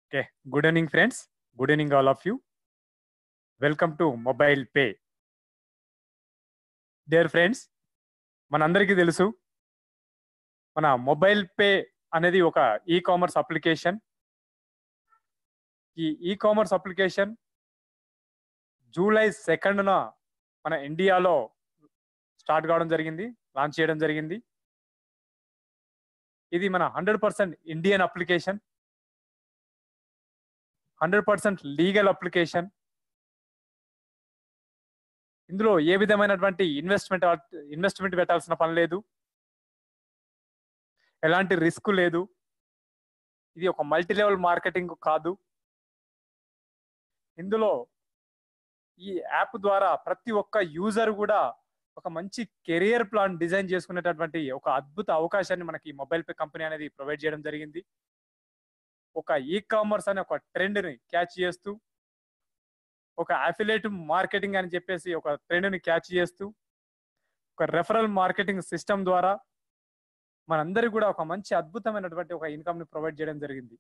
Okay. Good evening, friends. Good evening, all of you. Welcome to Mobile Pay. Dear friends, మనందరికీ తెలుసు మన mobile pay అనేది ఒక e commerce application ఈ e commerce application July సెకండ్న మన ఇండియాలో స్టార్ట్ కావడం జరిగింది లాంచ్ చేయడం జరిగింది ఇది మన hundred percent Indian application hundred percent legal application ఇందులో ఏ విధమైనటువంటి ఇన్వెస్ట్మెంట్ ఇన్వెస్ట్మెంట్ పెట్టాల్సిన పని లేదు ఎలాంటి రిస్క్ లేదు ఇది ఒక మల్టీ లెవెల్ మార్కెటింగ్ కాదు ఇందులో ఈ యాప్ ద్వారా ప్రతి ఒక్క యూజర్ కూడా ఒక మంచి కెరియర్ ప్లాన్ డిజైన్ చేసుకునేటటువంటి ఒక అద్భుత అవకాశాన్ని మనకి మొబైల్ పే కంపెనీ అనేది ప్రొవైడ్ చేయడం జరిగింది ఒక ఈ కామర్స్ అనే ఒక ట్రెండ్ ని క్యాచ్ చేస్తూ ఒక అఫిలేట్ మార్కెటింగ్ అని చెప్పేసి ఒక ట్రెండ్ ని క్యాచ్ చేస్తూ ఒక రెఫరల్ మార్కెటింగ్ సిస్టమ్ ద్వారా మనందరికి కూడా ఒక మంచి అద్భుతమైనటువంటి ఒక ఇన్కమ్ ని ప్రొవైడ్ చేయడం జరిగింది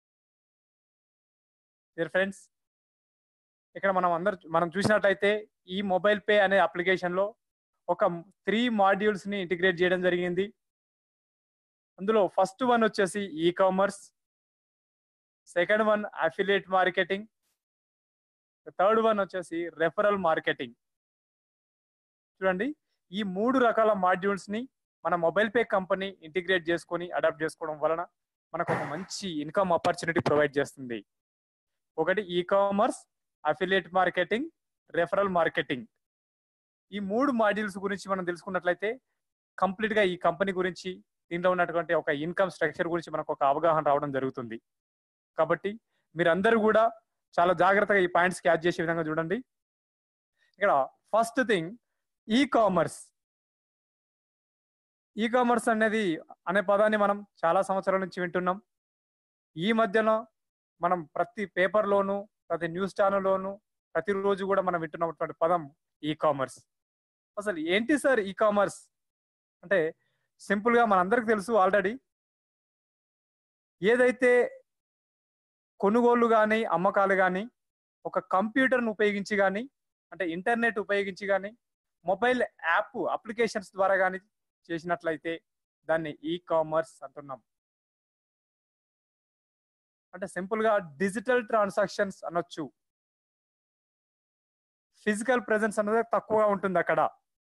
ఫ్రెండ్స్ ఇక్కడ మనం అందరు మనం చూసినట్లయితే ఈ మొబైల్ పే అనే అప్లికేషన్ లో ఒక త్రీ మాడ్యూల్స్ ని ఇంటిగ్రేట్ చేయడం జరిగింది అందులో ఫస్ట్ వన్ వచ్చేసి e commerce second one affiliate marketing third one వచ్చేసి రెఫరల్ మార్కెటింగ్ చూడండి ఈ మూడు రకాల మాడ్యూల్స్ ని మన మొబైల్ పే కంపెనీ ఇంటిగ్రేట్ చేసుకొని అడాప్ట్ చేసుకోవడం వలన మనకు ఒక మంచి ఇన్కమ్ ఆపర్చునిటీ ప్రొవైడ్ చేస్తుంది ఒకటి e commerce affiliate marketing referral marketing ఈ మూడు మాడ్యూల్స్ గురించి మనం తెలుసుకున్నట్లయితే కంప్లీట్ గా ఈ కంపెనీ గురించి దీంట్లో ఉన్నటువంటి ఒక ఇన్కమ్ స్ట్రక్చర్ గురించి మనకు ఒక అవగాహన రావడం జరుగుతుంది కాబట్టి మీరందరూ కూడా చాలా జాగ్రత్తగా ఈ పాయింట్స్ క్యాచ్ చేసే విధంగా చూడండి ఇక్కడ first thing e commerce e commerce అనేది అనే పదాన్ని మనం చాలా సంవత్సరాల నుంచి వింటున్నాం ఈ మధ్యన మనం ప్రతి పేపర్లోను ప్రతి న్యూస్ ఛానల్లోను ప్రతిరోజు కూడా మనం వింటున్నటువంటి పదం ఈ కామర్స్ అసలు ఏంటి సార్ ఈ కామర్స్ అంటే సింపుల్ గా మనందరికి తెలుసు ఆల్రెడీ ఏదైతే కొనుగోలు కానీ అమ్మకాలు కానీ ఒక కంప్యూటర్ను ఉపయోగించి కానీ అంటే ఇంటర్నెట్ ఉపయోగించి కానీ మొబైల్ యాప్ అప్లికేషన్స్ ద్వారా కానీ చేసినట్లయితే దాన్ని ఈ కామర్స్ అంటున్నాం అంటే సింపుల్ గా డిజిటల్ ట్రాన్సాక్షన్స్ అనొచ్చు ఫిజికల్ ప్రెజెన్స్ అనేది తక్కువగా ఉంటుంది అక్కడ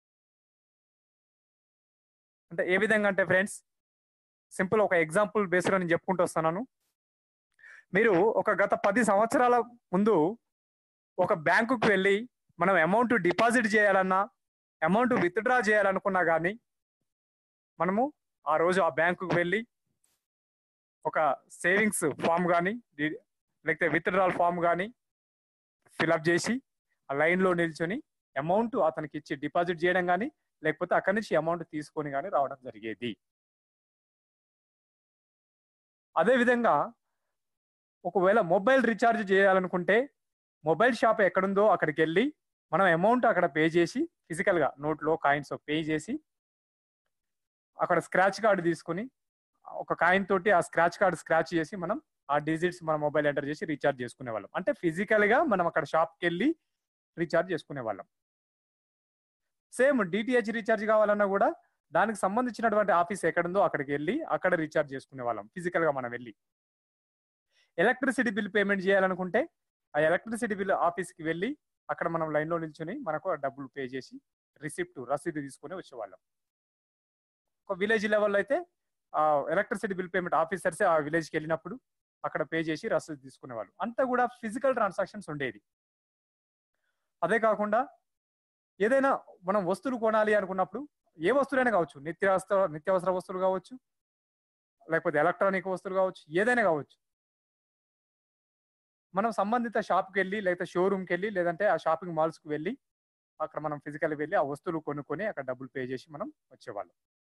అంటే ఏ విధంగా అంటే ఫ్రెండ్స్ సింపుల్ ఒక ఎగ్జాంపుల్ బేస్గా నేను చెప్పుకుంటూ వస్తున్నాను మీరు ఒక గత పది సంవత్సరాల ముందు ఒక బ్యాంకుకు వెళ్ళి మనం అమౌంట్ డిపాజిట్ చేయాలన్నా అమౌంట్ విత్డ్రా చేయాలనుకున్నా కానీ మనము ఆ రోజు ఆ బ్యాంకుకు వెళ్ళి ఒక సేవింగ్స్ ఫామ్ కానీ లేకపోతే విత్డ్రాల్ ఫామ్ కానీ ఫిలప్ చేసి ఆ లైన్లో నిల్చొని అమౌంట్ అతనికి ఇచ్చి డిపాజిట్ చేయడం కానీ లేకపోతే అక్కడి నుంచి అమౌంట్ తీసుకొని కానీ రావడం జరిగేది అదేవిధంగా ఒకవేళ మొబైల్ రీఛార్జ్ చేయాలనుకుంటే మొబైల్ షాప్ ఎక్కడుందో అక్కడికి వెళ్ళి మనం అమౌంట్ అక్కడ పే చేసి ఫిజికల్గా నోట్లో కాయిన్స్ పే చేసి అక్కడ స్క్రాచ్ కార్డు తీసుకుని ఒక కాయిన్ తోటి ఆ స్క్రాచ్ కార్డు స్క్రాచ్ చేసి మనం ఆ డిజిట్స్ మన మొబైల్ ఎంటర్ చేసి రీఛార్జ్ చేసుకునే వాళ్ళం అంటే ఫిజికల్గా మనం అక్కడ షాప్కి వెళ్ళి రీఛార్జ్ చేసుకునే వాళ్ళం సేమ్ డిటిహెచ్ రీఛార్జ్ కావాలన్నా కూడా దానికి సంబంధించినటువంటి ఆఫీస్ ఎక్కడుందో అక్కడికి వెళ్ళి అక్కడ రీఛార్జ్ చేసుకునే వాళ్ళం ఫిజికల్గా మనం వెళ్ళి ఎలక్ట్రిసిటీ బిల్ పేమెంట్ చేయాలనుకుంటే ఆ ఎలక్ట్రిసిటీ బిల్ ఆఫీస్కి వెళ్ళి అక్కడ మనం లైన్లో నిల్చొని మనకు డబ్బులు పే చేసి రిసిప్ట్ రసీదు తీసుకొని వచ్చేవాళ్ళం ఒక విలేజ్ లెవెల్లో అయితే ఆ ఎలక్ట్రిసిటీ బిల్ పేమెంట్ ఆఫీసర్స్ ఆ విలేజ్కి వెళ్ళినప్పుడు అక్కడ పే చేసి రసీదు తీసుకునేవాళ్ళు అంతా కూడా ఫిజికల్ ట్రాన్సాక్షన్స్ ఉండేది అదే కాకుండా ఏదైనా మనం వస్తువులు కొనాలి అనుకున్నప్పుడు ఏ వస్తువులైనా కావచ్చు నిత్యావసర నిత్యావసర వస్తువులు కావచ్చు లేకపోతే ఎలక్ట్రానిక్ వస్తువులు కావచ్చు ఏదైనా కావచ్చు మనం సంబంధిత షాప్కి వెళ్ళి లేకపోతే షోరూమ్కి వెళ్ళి లేదంటే ఆ షాపింగ్ మాల్స్కి వెళ్ళి అక్కడ మనం ఫిజికల్ వెళ్ళి ఆ వస్తువులు కొనుక్కొని అక్కడ డబ్బులు పే చేసి మనం వచ్చేవాళ్ళం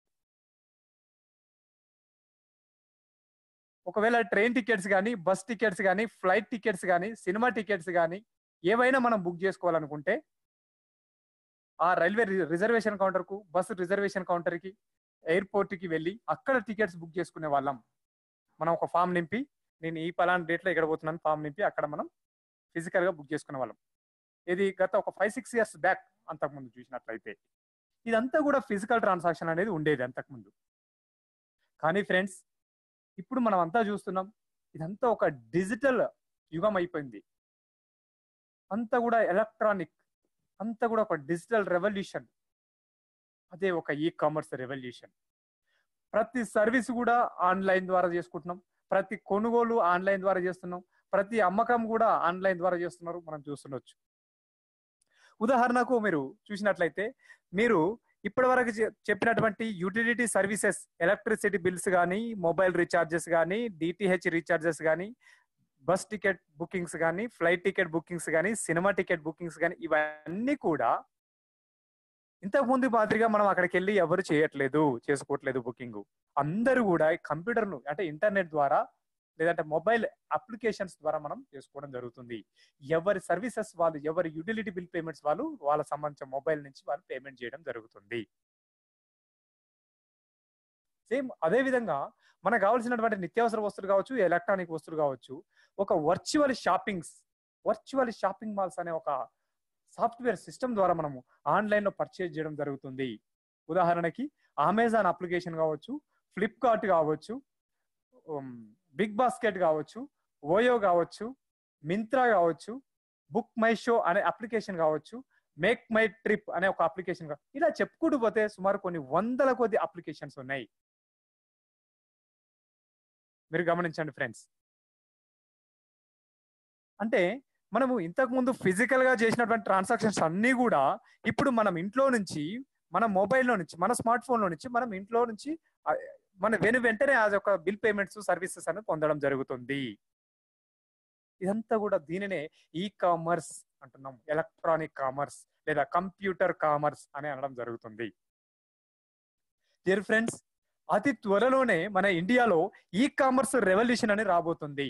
ఒకవేళ ట్రైన్ టికెట్స్ కానీ బస్ టికెట్స్ కానీ ఫ్లైట్ టికెట్స్ కానీ సినిమా టికెట్స్ కానీ ఏవైనా మనం బుక్ చేసుకోవాలనుకుంటే ఆ రైల్వే రిజర్వేషన్ కౌంటర్కు బస్ రిజర్వేషన్ కౌంటర్కి ఎయిర్పోర్ట్కి వెళ్ళి అక్కడ టికెట్స్ బుక్ చేసుకునే వాళ్ళం మనం ఒక ఫామ్ నింపి నేను ఈ పలానా డేట్లో ఇక్కడ పోతున్నాను ఫామ్ నింపి అక్కడ మనం ఫిజికల్ గా బుక్ చేసుకునే వాళ్ళం ఇది గత ఒక ఫైవ్ సిక్స్ ఇయర్స్ బ్యాక్ అంతకుముందు చూసినట్లయితే ఇదంతా కూడా ఫిజికల్ ట్రాన్సాక్షన్ అనేది ఉండేది అంతకుముందు కానీ ఫ్రెండ్స్ ఇప్పుడు మనం అంతా చూస్తున్నాం ఇదంతా ఒక డిజిటల్ యుగం అయిపోయింది అంతా కూడా ఎలక్ట్రానిక్ అంతా కూడా ఒక డిజిటల్ రెవల్యూషన్ అదే ఒక ఈ కామర్స్ రెవల్యూషన్ ప్రతి సర్వీస్ కూడా ఆన్లైన్ ద్వారా చేసుకుంటున్నాం ప్రతి కొనుగోలు ఆన్లైన్ ద్వారా చేస్తున్నాం ప్రతి అమ్మకం కూడా ఆన్లైన్ ద్వారా చేస్తున్నారు మనం చూస్తుండొచ్చు ఉదాహరణకు మీరు చూసినట్లయితే మీరు ఇప్పటి వరకు చెప్పినటువంటి యూటిలిటీ సర్వీసెస్ ఎలక్ట్రిసిటీ బిల్స్ కానీ మొబైల్ రీఛార్జెస్ కానీ డిటిహెచ్ రీఛార్జెస్ కానీ బస్ టికెట్ బుకింగ్స్ కానీ ఫ్లైట్ టికెట్ బుకింగ్స్ కానీ సినిమా టికెట్ బుకింగ్స్ కానీ ఇవన్నీ కూడా ఇంతకు ముందు మాదిరిగా మనం అక్కడికి వెళ్ళి ఎవరు చేయట్లేదు చేసుకోవట్లేదు బుకింగ్ అందరూ కూడా కంప్యూటర్ను అంటే ఇంటర్నెట్ ద్వారా లేదంటే మొబైల్ అప్లికేషన్స్ ద్వారా మనం చేసుకోవడం జరుగుతుంది ఎవరి సర్వీసెస్ వాళ్ళు ఎవరి యూటిలిటీ బిల్ పేమెంట్స్ వాళ్ళు వాళ్ళ సంబంధించిన మొబైల్ నుంచి వాళ్ళు పేమెంట్ చేయడం జరుగుతుంది సేమ్ అదే విధంగా మనకు కావాల్సినటువంటి నిత్యావసర వస్తువులు కావచ్చు ఎలక్ట్రానిక్ వస్తువులు కావచ్చు ఒక virtual shoppings virtual shopping malls అనే ఒక సాఫ్ట్వేర్ సిస్టమ్ ద్వారా మనము ఆన్లైన్లో పర్చేజ్ చేయడం జరుగుతుంది ఉదాహరణకి అమెజాన్ అప్లికేషన్ కావచ్చు ఫ్లిప్కార్ట్ కావచ్చు బిగ్ బాస్కెట్ కావచ్చు ఓయో కావచ్చు మింత్రా కావచ్చు బుక్ మై షో అనే అప్లికేషన్ కావచ్చు మేక్ మై ట్రిప్ అనే ఒక అప్లికేషన్ ఇలా చెప్పుకుంటూ పోతే సుమారు కొన్ని వందల కొద్ది అప్లికేషన్స్ ఉన్నాయి మీరు గమనించండి ఫ్రెండ్స్ అంటే మనము ఇంతకు ముందు ఫిజికల్ గా చేసినటువంటి ట్రాన్సాక్షన్స్ అన్ని కూడా ఇప్పుడు మనం ఇంట్లో నుంచి మన మొబైల్లో నుంచి మన స్మార్ట్ ఫోన్ లో నుంచి మనం ఇంట్లో నుంచి మన వెను వెంటనే ఆ యొక్క బిల్ పేమెంట్స్ సర్వీసెస్ అని పొందడం జరుగుతుంది ఇదంతా కూడా దీనినే ఈ కామర్స్ అంటున్నాం ఎలక్ట్రానిక్ కామర్స్ లేదా కంప్యూటర్ కామర్స్ అని అనడం జరుగుతుంది డియర్ ఫ్రెండ్స్ అతి త్వరలోనే మన ఇండియాలో ఈ కామర్స్ రెవల్యూషన్ అని రాబోతుంది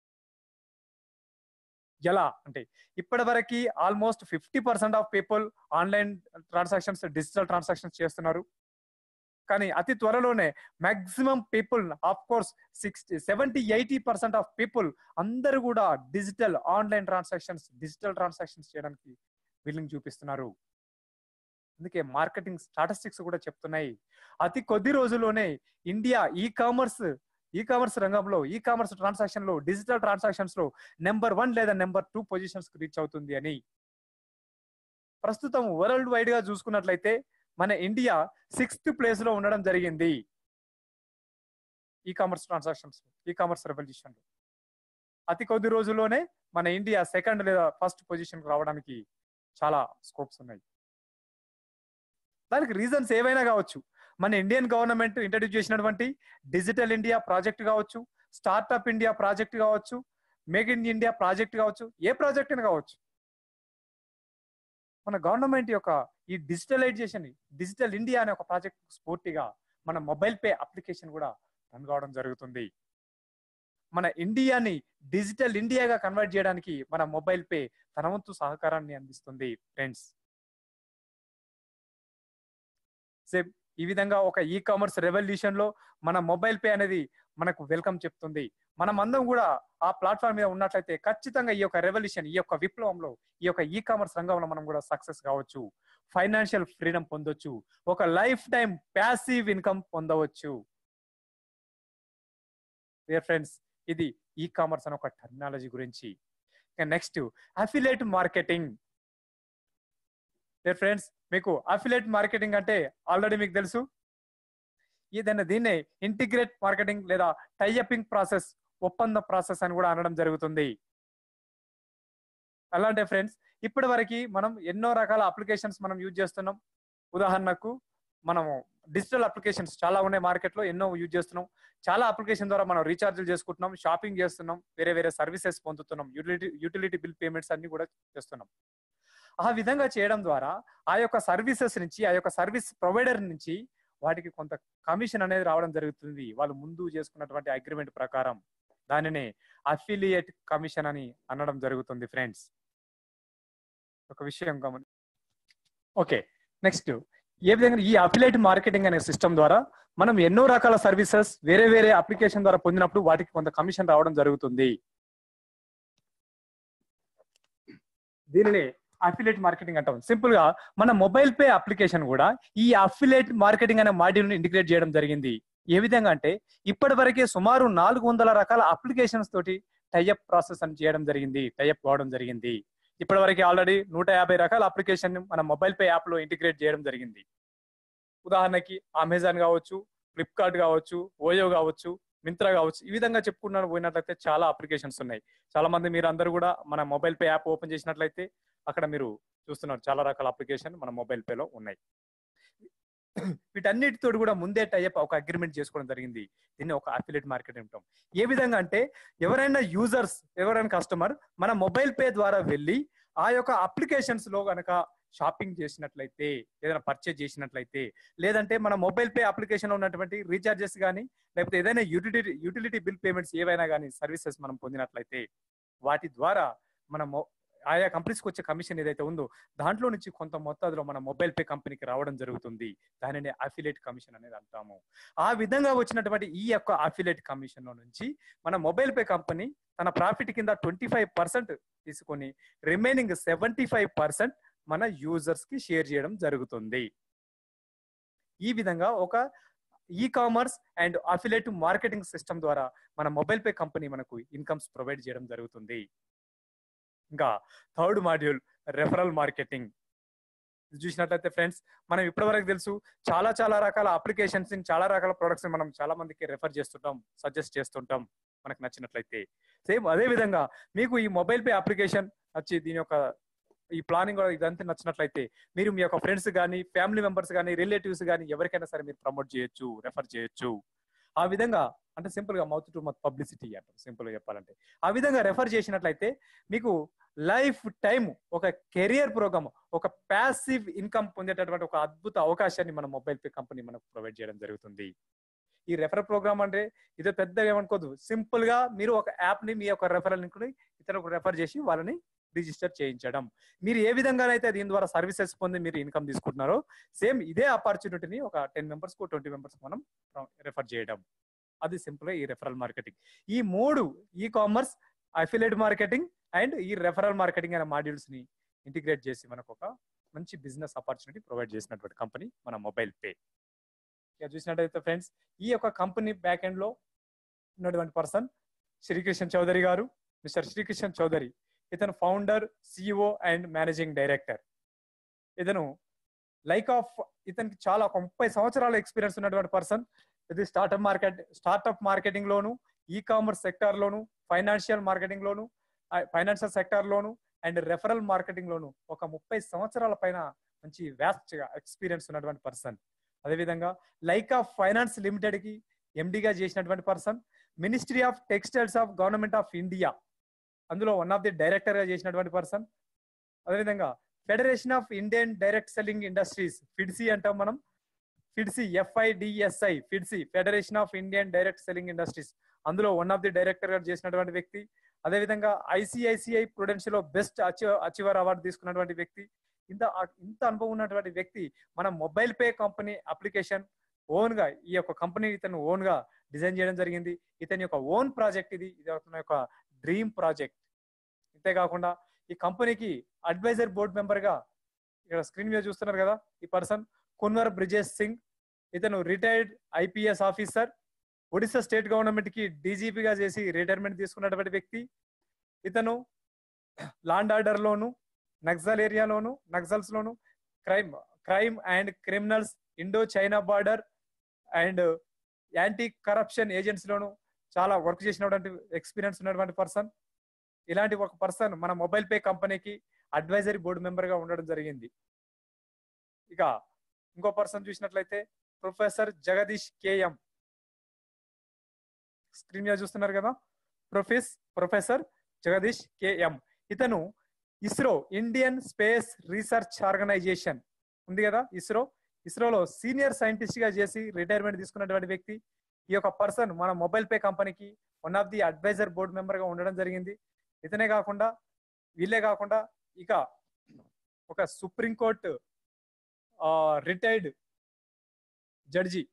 ఎలా అంటే ఇప్పటి వరకు almost fifty percent of people online transactions digital transactions చేస్తున్నారు కానీ అతి త్వరలోనే maximum people of course sixty seventy eighty percent of people అందరూ కూడా digital online transactions digital transactions చేయడానికి విల్లింగ్ చూపిస్తున్నారు అందుకే మార్కెటింగ్ స్టాటిస్టిక్స్ కూడా చెప్తున్నాయి అతి కొద్ది రోజుల్లోనే ఇండియా ఈ కామర్స్ ఈ కామర్స్ రంగంలో ఈ కామర్స్ ట్రాన్సాక్షన్ లో డిజిటల్ ట్రాన్సాక్షన్స్ లో నెంబర్ వన్ లేదా నెంబర్ టూ పొజిషన్స్ రీచ్ అవుతుంది అని ప్రస్తుతం వరల్డ్ వైడ్ గా చూసుకున్నట్లయితే మన ఇండియా సిక్స్త్ ప్లేస్ లో ఉండడం జరిగింది e commerce transactions e commerce revolution లో అతి కొద్ది రోజుల్లోనే మన ఇండియా సెకండ్ లేదా ఫస్ట్ పొజిషన్ రావడానికి చాలా స్కోప్స్ ఉన్నాయి దానికి రీజన్స్ ఏవైనా కావచ్చు మన ఇండియన్ గవర్నమెంట్ ఇంట్రడ్యూస్ చేసినటువంటి డిజిటల్ ఇండియా ప్రాజెక్ట్ కావచ్చు స్టార్ట్అప్ ఇండియా ప్రాజెక్ట్ కావచ్చు మేక్ ఇన్ ఇండియా ప్రాజెక్ట్ కావచ్చు ఏ ప్రాజెక్ట్ అయినా కావచ్చు మన గవర్నమెంట్ యొక్క ఈ డిజిటలైజేషన్ డిజిటల్ ఇండియా అనే ఒక ప్రాజెక్ట్ స్ఫూర్తిగా మన మొబైల్ పే అప్లికేషన్ కూడా రన్ కావడం జరుగుతుంది మన ఇండియాని డిజిటల్ ఇండియాగా కన్వర్ట్ చేయడానికి మన మొబైల్ పే తన వంతు సహకారాన్ని అందిస్తుంది ఫ్రెండ్స్ సేమ్ ఈ విధంగా ఒక ఈ కామర్స్ రెవల్యూషన్ లో మన మొబైల్ పే అనేది మనకు వెల్కమ్ చెప్తుంది మనం అందరం కూడా ఆ ప్లాట్ఫామ్ మీద ఉన్నట్లయితే ఖచ్చితంగా ఈ యొక్క రెవల్యూషన్ ఈ యొక్క విప్లవంలో ఈ యొక్క ఈ కామర్స్ రంగంలో మనం కూడా సక్సెస్ కావచ్చు ఫైనాన్షియల్ ఫ్రీడమ్ పొందొచ్చు ఒక లైఫ్ టైం ప్యాసివ్ ఇన్కమ్ పొందవచ్చు డియర్ ఫ్రెండ్స్ ఇది ఈ కామర్స్ అనే ఒక టెక్నాలజీ గురించి next affiliate marketing dear friends మీకు అఫిలేట్ మార్కెటింగ్ అంటే ఆల్రెడీ మీకు తెలుసు ఏదైనా దీన్నే ఇంటిగ్రేట్ మార్కెటింగ్ లేదా టైఅపింగ్ ప్రాసెస్ ఒప్పంద ప్రాసెస్ అని కూడా అనడం జరుగుతుంది అలాంటి ఫ్రెండ్స్ ఇప్పటి వరకు మనం ఎన్నో రకాల అప్లికేషన్స్ మనం యూజ్ చేస్తున్నాం ఉదాహరణకు మనము డిజిటల్ అప్లికేషన్స్ చాలా ఉన్నాయి మార్కెట్లో ఎన్నో యూజ్ చేస్తున్నాం చాలా అప్లికేషన్ ద్వారా మనం రీఛార్జ్లు చేసుకుంటున్నాం షాపింగ్ చేస్తున్నాం వేరే వేరే సర్వీసెస్ పొందుతున్నాం యూటిలిటీ యూటిలిటీ బిల్ పేమెంట్స్ అన్ని కూడా చేస్తున్నాం ఆ విధంగా చేయడం ద్వారా ఆ యొక్క సర్వీసెస్ నుంచి ఆ యొక్క సర్వీస్ ప్రొవైడర్ నుంచి వాటికి కొంత కమిషన్ అనేది రావడం జరుగుతుంది వాళ్ళు ముందు చేసుకున్నటువంటి అగ్రిమెంట్ ప్రకారం దానినే అఫిలియేట్ కమిషన్ అని అనడం జరుగుతుంది ఫ్రెండ్స్ ఒక విషయం గమని ఓకే నెక్స్ట్ ఏ విధంగా ఈ అఫిలియేట్ మార్కెటింగ్ అనే సిస్టమ్ ద్వారా మనం ఎన్నో రకాల సర్వీసెస్ వేరే వేరే అప్లికేషన్ ద్వారా పొందినప్పుడు వాటికి కొంత కమిషన్ రావడం జరుగుతుంది దీనిని అఫిలేట్ మార్కెటింగ్ అంటాం సింపుల్ గా మన మొబైల్ పే అప్లికేషన్ కూడా ఈ అఫిలేట్ మార్కెటింగ్ అనే మాడ్యూల్ ని ఇంటిగ్రేట్ చేయడం జరిగింది ఏ విధంగా అంటే ఇప్పటి వరకే సుమారు నాలుగు వందల రకాల అప్లికేషన్స్ తోటి టైఅప్ ప్రాసెస్ అని చేయడం జరిగింది టైఅప్ కావడం జరిగింది ఇప్పటి వరకు ఆల్రెడీ నూట యాభై రకాల అప్లికేషన్ మన మొబైల్ పే యాప్ లో ఇంటిగ్రేట్ చేయడం జరిగింది ఉదాహరణకి అమెజాన్ కావచ్చు ఫ్లిప్కార్ట్ కావచ్చు ఓయో కావచ్చు మింత్రా కావచ్చు ఈ విధంగా చెప్పుకున్న పోయినట్లయితే చాలా అప్లికేషన్స్ ఉన్నాయి చాలా మంది మీరు అందరూ కూడా మన మొబైల్ పే యాప్ ఓపెన్ చేసినట్లయితే అక్కడ మీరు చూస్తున్నారు చాలా రకాల అప్లికేషన్ మన మొబైల్ పేలో ఉన్నాయి వీటన్నిటితో కూడా ముందే టైప్ ఒక అగ్రిమెంట్ చేసుకోవడం జరిగింది దీన్ని ఒక అఫిలేట్ మార్కెట్ అంటాం ఏ విధంగా అంటే ఎవరైనా యూజర్స్ ఎవరైనా కస్టమర్ మన మొబైల్ పే ద్వారా వెళ్ళి ఆ యొక్క అప్లికేషన్స్ లో గనక షాపింగ్ చేసినట్లయితే ఏదైనా పర్చేజ్ చేసినట్లయితే లేదంటే మన మొబైల్ పే అప్లికేషన్ లో ఉన్నటువంటి రీఛార్జెస్ కానీ లేకపోతే ఏదైనా యూటిలిటీ యూటిలిటీ బిల్ పేమెంట్స్ ఏవైనా కానీ సర్వీసెస్ మనం పొందినట్లయితే వాటి ద్వారా మన మొ- ఆయా కంపెనీస్కి వచ్చే కమిషన్ ఏదైతే ఉందో దాంట్లో నుంచి కొంత మొత్తాదులో మన మొబైల్ పే కంపెనీకి రావడం జరుగుతుంది దానిని అఫిలేట్ కమిషన్ అనేది అంటాము ఆ విధంగా వచ్చినటువంటి ఈ యొక్క అఫిలేట్ కమిషన్ లో నుంచి మన మొబైల్ పే కంపెనీ తన ప్రాఫిట్ కింద ట్వంటీ ఫైవ్ పర్సెంట్ తీసుకొని రిమైనింగ్ సెవెంటీ ఫైవ్ పర్సెంట్ మన యూజర్స్ కి షేర్ చేయడం జరుగుతుంది ఈ విధంగా ఒక e commerce and affiliate marketing system ద్వారా మన మొబైల్ పే కంపెనీ మనకు ఇన్కమ్స్ ప్రొవైడ్ చేయడం జరుగుతుంది ఇంకా థర్డ్ మాడ్యూల్ రెఫరల్ మార్కెటింగ్ ఇది చూసినట్లయితే ఫ్రెండ్స్ మనం ఇప్పటివరకు తెలుసు చాలా చాలా రకాల అప్లికేషన్స్ చాలా రకాల ప్రొడక్ట్స్ మనం చాలా మందికి రెఫర్ చేస్తుంటాం సజెస్ట్ చేస్తుంటాం మనకు నచ్చినట్లయితే సేమ్ అదే విధంగా మీకు ఈ మొబైల్ పే అప్లికేషన్ వచ్చి దీని యొక్క ఈ ప్లానింగ్ కూడా ఇదంతా నచ్చినట్లయితే మీరు మీ యొక్క ఫ్రెండ్స్ కానీ ఫ్యామిలీ మెంబర్స్ కానీ రిలేటివ్స్ కానీ ఎవరికైనా సరే మీరు ప్రమోట్ చేయొచ్చు రెఫర్ చేయొచ్చు ఆ విధంగా అంటే సింపుల్ గా మౌత్ టు మౌత్ పబ్లిసిటీ అంటారు సింపుల్ గా చెప్పాలంటే ఆ విధంగా రెఫర్ చేసినట్లయితే మీకు లైఫ్ టైం ఒక కెరియర్ ప్రోగ్రామ్ ఒక ప్యాసివ్ ఇన్కమ్ పొందేటటువంటి ఒక అద్భుత అవకాశాన్ని మన మొబైల్ పే కంపెనీ మనకు ప్రొవైడ్ చేయడం జరుగుతుంది ఈ రెఫర్ ప్రోగ్రామ్ అంటే ఇదో పెద్దగా ఏమనుకోదు సింపుల్ గా మీరు ఒక యాప్ ని మీ యొక్క రెఫరల్ లింక్ ని ఇతరులకు రెఫర్ చేసి వాళ్ళని రిజిస్టర్ చేయించడం మీరు ఏ విధంగానైతే దీని ద్వారా సర్వీసెస్ పొంది మీరు ఇన్కమ్ తీసుకుంటున్నారో సేమ్ ఇదే ఆపర్చునిటీని ఒక టెన్ మెంబర్స్ కు ట్వంటీ మెంబర్స్ మనం రెఫర్ చేయడం అది సింపుల్ గా ఈ రెఫరల్ మార్కెటింగ్ ఈ మూడు e commerce affiliate marketing and ఈ రెఫరల్ మార్కెటింగ్ అనే మాడ్యూల్స్ ని ఇంటిగ్రేట్ చేసి మనకు ఒక మంచి బిజినెస్ ఆపర్చునిటీ ప్రొవైడ్ చేసినటువంటి కంపెనీ మన మొబైల్ పే ఇక చూసినట్టయితే ఫ్రెండ్స్ ఈ యొక్క కంపెనీ బ్యాక్ ఎండ్ లో ఉన్నటువంటి పర్సన్ శ్రీకృష్ణ చౌదరి గారు మిస్టర్ శ్రీకృష్ణ చౌదరి ఇతను founder CEO and managing director ఇతను లైక్ ఆఫ్ ఇతనికి చాలా ఒక ముప్పై సంవత్సరాల ఎక్స్పీరియన్స్ ఉన్నటువంటి పర్సన్ ఇది స్టార్ట్అప్ మార్కెట్ స్టార్ట్అప్ మార్కెటింగ్ లోను ఈ కామర్స్ సెక్టార్ లోను ఫైనాన్షియల్ మార్కెటింగ్ లోను ఫైనాన్షియల్ సెక్టార్ లోను అండ్ రెఫరల్ మార్కెటింగ్ లోను ఒక ముప్పై సంవత్సరాల పైన మంచి వ్యాస్ట్ ఎక్స్పీరియన్స్ ఉన్నటువంటి పర్సన్ అదేవిధంగా లైక్ ఆఫ్ ఫైనాన్స్ లిమిటెడ్ కి ఎండిగా చేసినటువంటి person ministry of textiles of government of India అందులో వన్ ఆఫ్ ది డైరెక్టర్ గా చేసినటువంటి పర్సన్ అదేవిధంగా federation of Indian direct selling industries FIDSI అంటాం మనం FIDSI FIDSI FIDSI federation of Indian direct selling industries అందులో వన్ ఆఫ్ ది డైరెక్టర్ గా చేసినటువంటి వ్యక్తి అదేవిధంగా ఐసిఐసిఐ ప్రుడెన్షియల్ లో బెస్ట్ అచీవర్ అవార్డు తీసుకున్నటువంటి వ్యక్తి ఇంత ఇంత అనుభవం ఉన్నటువంటి వ్యక్తి మన mobile pay company application own గా ఈ యొక్క కంపెనీ ఇతను ఓన్ గా డిజైన్ చేయడం జరిగింది ఇతని యొక్క ఓన్ ప్రాజెక్ట్ ఇది ఇది అతని యొక్క డ్రీమ్ ప్రాజెక్ట్ ఇంతేకాకుండా ఈ కంపెనీకి అడ్వైజర్ బోర్డ్ మెంబర్ గా ఇక్కడ స్క్రీన్ మీద చూస్తున్నారు కదా ఈ పర్సన్ కున్వర్ బ్రిజేష్ సింగ్ ఇతను retired IPS officer Odisha state government కి డీజీపీగా చేసి రిటైర్మెంట్ తీసుకున్నటువంటి వ్యక్తి ఇతను లాండ్ ఆర్డర్ లోను నక్సల్ ఏరియాలోను నక్సల్స్ లోను crime crime and criminals Indo China border and anti corruption agents లోను చాలా వర్క్ చేసినటువంటి ఎక్స్పీరియన్స్ ఉన్నటువంటి పర్సన్ ఇలాంటి ఒక పర్సన్ మన మొబైల్ పే కంపెనీకి అడ్వైజరీ బోర్డు మెంబర్ గా ఉండడం జరిగింది ఇక ఇంకో పర్సన్ చూసినట్లయితే ప్రొఫెసర్ జగదీష్ కేఎం స్క్రీన్ మీద చూస్తున్నారు కదా profess professor Jagadish K M ISRO Indian space research organisation ఉంది కదా ఇస్రో ఇస్రోలో సీనియర్ సైంటిస్ట్ గా చేసి రిటైర్మెంట్ తీసుకున్నటువంటి వ్యక్తి ఈ యొక్క పర్సన్ మన మొబైల్ పే కంపెనీకి one of the adviser board member గా ఉండడం జరిగింది ఇతనే కాకుండా వీళ్ళే కాకుండా ఇక ఒక సుప్రీంకోర్టు రిటైర్డ్ జడ్జి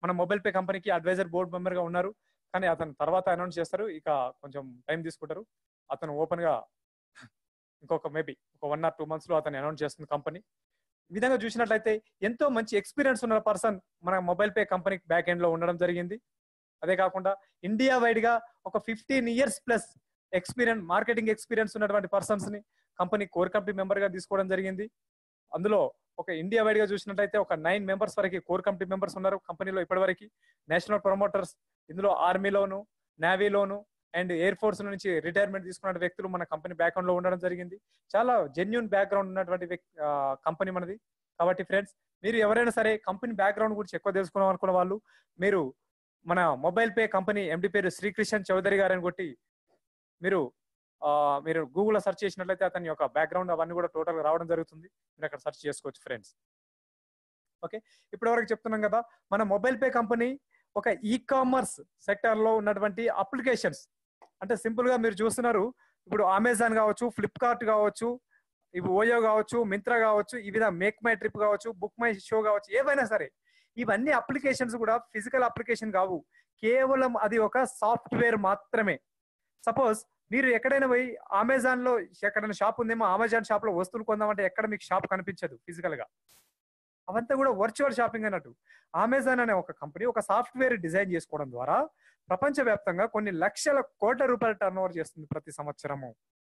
మన మొబైల్ పే కంపెనీకి అడ్వైజర్ బోర్డ్ మెంబర్ గా ఉన్నారు కానీ అతను తర్వాత అనౌన్స్ చేస్తారు ఇక కొంచెం టైం తీసుకుంటారు అతను ఓపెన్ గా ఇంకొక మేబీ ఒక వన్ ఆర్ టూ మంత్స్ లో అతను అనౌన్స్ చేస్తుంది కంపెనీ ఈ విధంగా చూసినట్లయితే ఎంతో మంచి ఎక్స్పీరియన్స్ ఉన్న పర్సన్ మన mobile pay company back end లో ఉండడం జరిగింది అదే కాకుండా ఇండియా వైడ్ గా ఒక fifteen years plus experience marketing experience ఉన్నటువంటి పర్సన్స్ ని కంపెనీ కోర్ కంపెనీ మెంబర్ గా తీసుకోవడం జరిగింది అందులో ఒక ఇండియా వైడ్ గా చూసినట్లయితే ఒక నైన్ మెంబర్స్ వరకు కోర్ కంపెనీ మెంబర్స్ ఉన్నారు కంపెనీలో ఇప్పటివరకు నేషనల్ ప్రమోటర్స్ ఇందులో ఆర్మీలోను నేవీలోను అండ్ ఎయిర్ ఫోర్స్ నుంచి రిటైర్మెంట్ తీసుకున్న వ్యక్తులు మన కంపెనీ బ్యాక్గ్రౌండ్ లో ఉండడం జరిగింది చాలా జెన్యున్ బ్యాక్గ్రౌండ్ ఉన్నటువంటి కంపెనీ మనది కాబట్టి ఫ్రెండ్స్ మీరు ఎవరైనా సరే కంపెనీ బ్యాక్గ్రౌండ్ గురించి ఎక్కువ తెలుసుకున్నాం అనుకున్న వాళ్ళు మీరు మన మొబైల్ పే కంపెనీ ఎండి పేరు శ్రీకృష్ణన్ చౌదరి గారు అని కొట్టి మీరు ఆ, మీరు గూగుల్లో సెర్చ్ చేసినట్లయితే అతని యొక్క బ్యాక్గ్రౌండ్ అవన్నీ కూడా టోటల్ రావడం జరుగుతుంది మీరు అక్కడ సెర్చ్ చేసుకోవచ్చు ఫ్రెండ్స్ ఓకే ఇప్పటివరకు చెప్తున్నాం కదా మన మొబైల్ పే కంపెనీ ఒక ఈ కామర్స్ సెక్టర్ లో ఉన్నటువంటి అప్లికేషన్స్ అంటే సింపుల్ గా మీరు చూస్తున్నారు ఇప్పుడు అమెజాన్ కావచ్చు ఫ్లిప్కార్ట్ కావచ్చు ఇవి ఓయో కావచ్చు మింత్రా కావచ్చు ఈ విధంగా మేక్ మై ట్రిప్ కావచ్చు బుక్ మై షో కావచ్చు ఏవైనా సరే ఇవన్నీ అప్లికేషన్స్ కూడా ఫిజికల్ అప్లికేషన్ కావు కేవలం అది ఒక సాఫ్ట్వేర్ మాత్రమే సపోజ్ మీరు ఎక్కడైనా పోయి అమెజాన్ లో ఎక్కడైనా షాప్ ఉందేమో అమెజాన్ షాప్ లో వస్తువులు కొందామంటే ఎక్కడ మీకు షాప్ కనిపించదు ఫిజికల్ గా అవంతా కూడా వర్చువల్ షాపింగ్ అన్నట్టు అమెజాన్ అనే ఒక కంపెనీ ఒక సాఫ్ట్వేర్ డిజైన్ చేసుకోవడం ద్వారా ప్రపంచవ్యాప్తంగా కొన్ని లక్షల కోట్ల రూపాయల టర్న్ ఓవర్ చేస్తుంది ప్రతి సంవత్సరము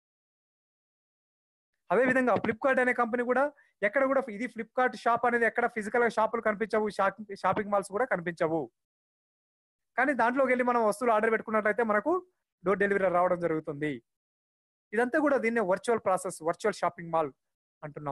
అదే విధంగా ఫ్లిప్కార్ట్ అనే కంపెనీ కూడా ఎక్కడ కూడా ఇది ఫ్లిప్కార్ట్ షాప్ అనేది ఎక్కడ ఫిజికల్ గా షాపులు కనిపించవు షాపింగ్ షాపింగ్ మాల్స్ కూడా కనిపించవు కానీ దాంట్లోకి వెళ్ళి మనం వస్తువులు ఆర్డర్ పెట్టుకున్నట్లయితే మనకు డోర్ డెలివరీ రావడం జరుగుతుంది ఇదంతా కూడా దీన్ని virtual process virtual shopping mall అంటున్నాం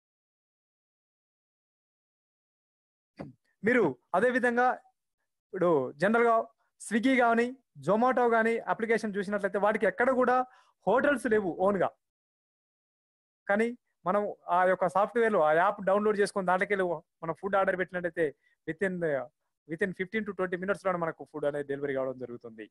మీరు అదే విధంగా ఇప్పుడు జనరల్ గా స్విగ్గీ కానీ జొమాటో కానీ అప్లికేషన్ చూసినట్లయితే వాటికి ఎక్కడ కూడా హోటల్స్ లేవు ఓన్ గా కానీ మనం ఆ యొక్క సాఫ్ట్వేర్ లో ఆ యాప్ డౌన్లోడ్ చేసుకుని దాంట్లోకి వెళ్ళి మనం ఫుడ్ ఆర్డర్ పెట్టినట్టయితే within within fifteen to twenty minutes లో మనకు ఫుడ్ అనేది డెలివరీ కావడం జరుగుతుంది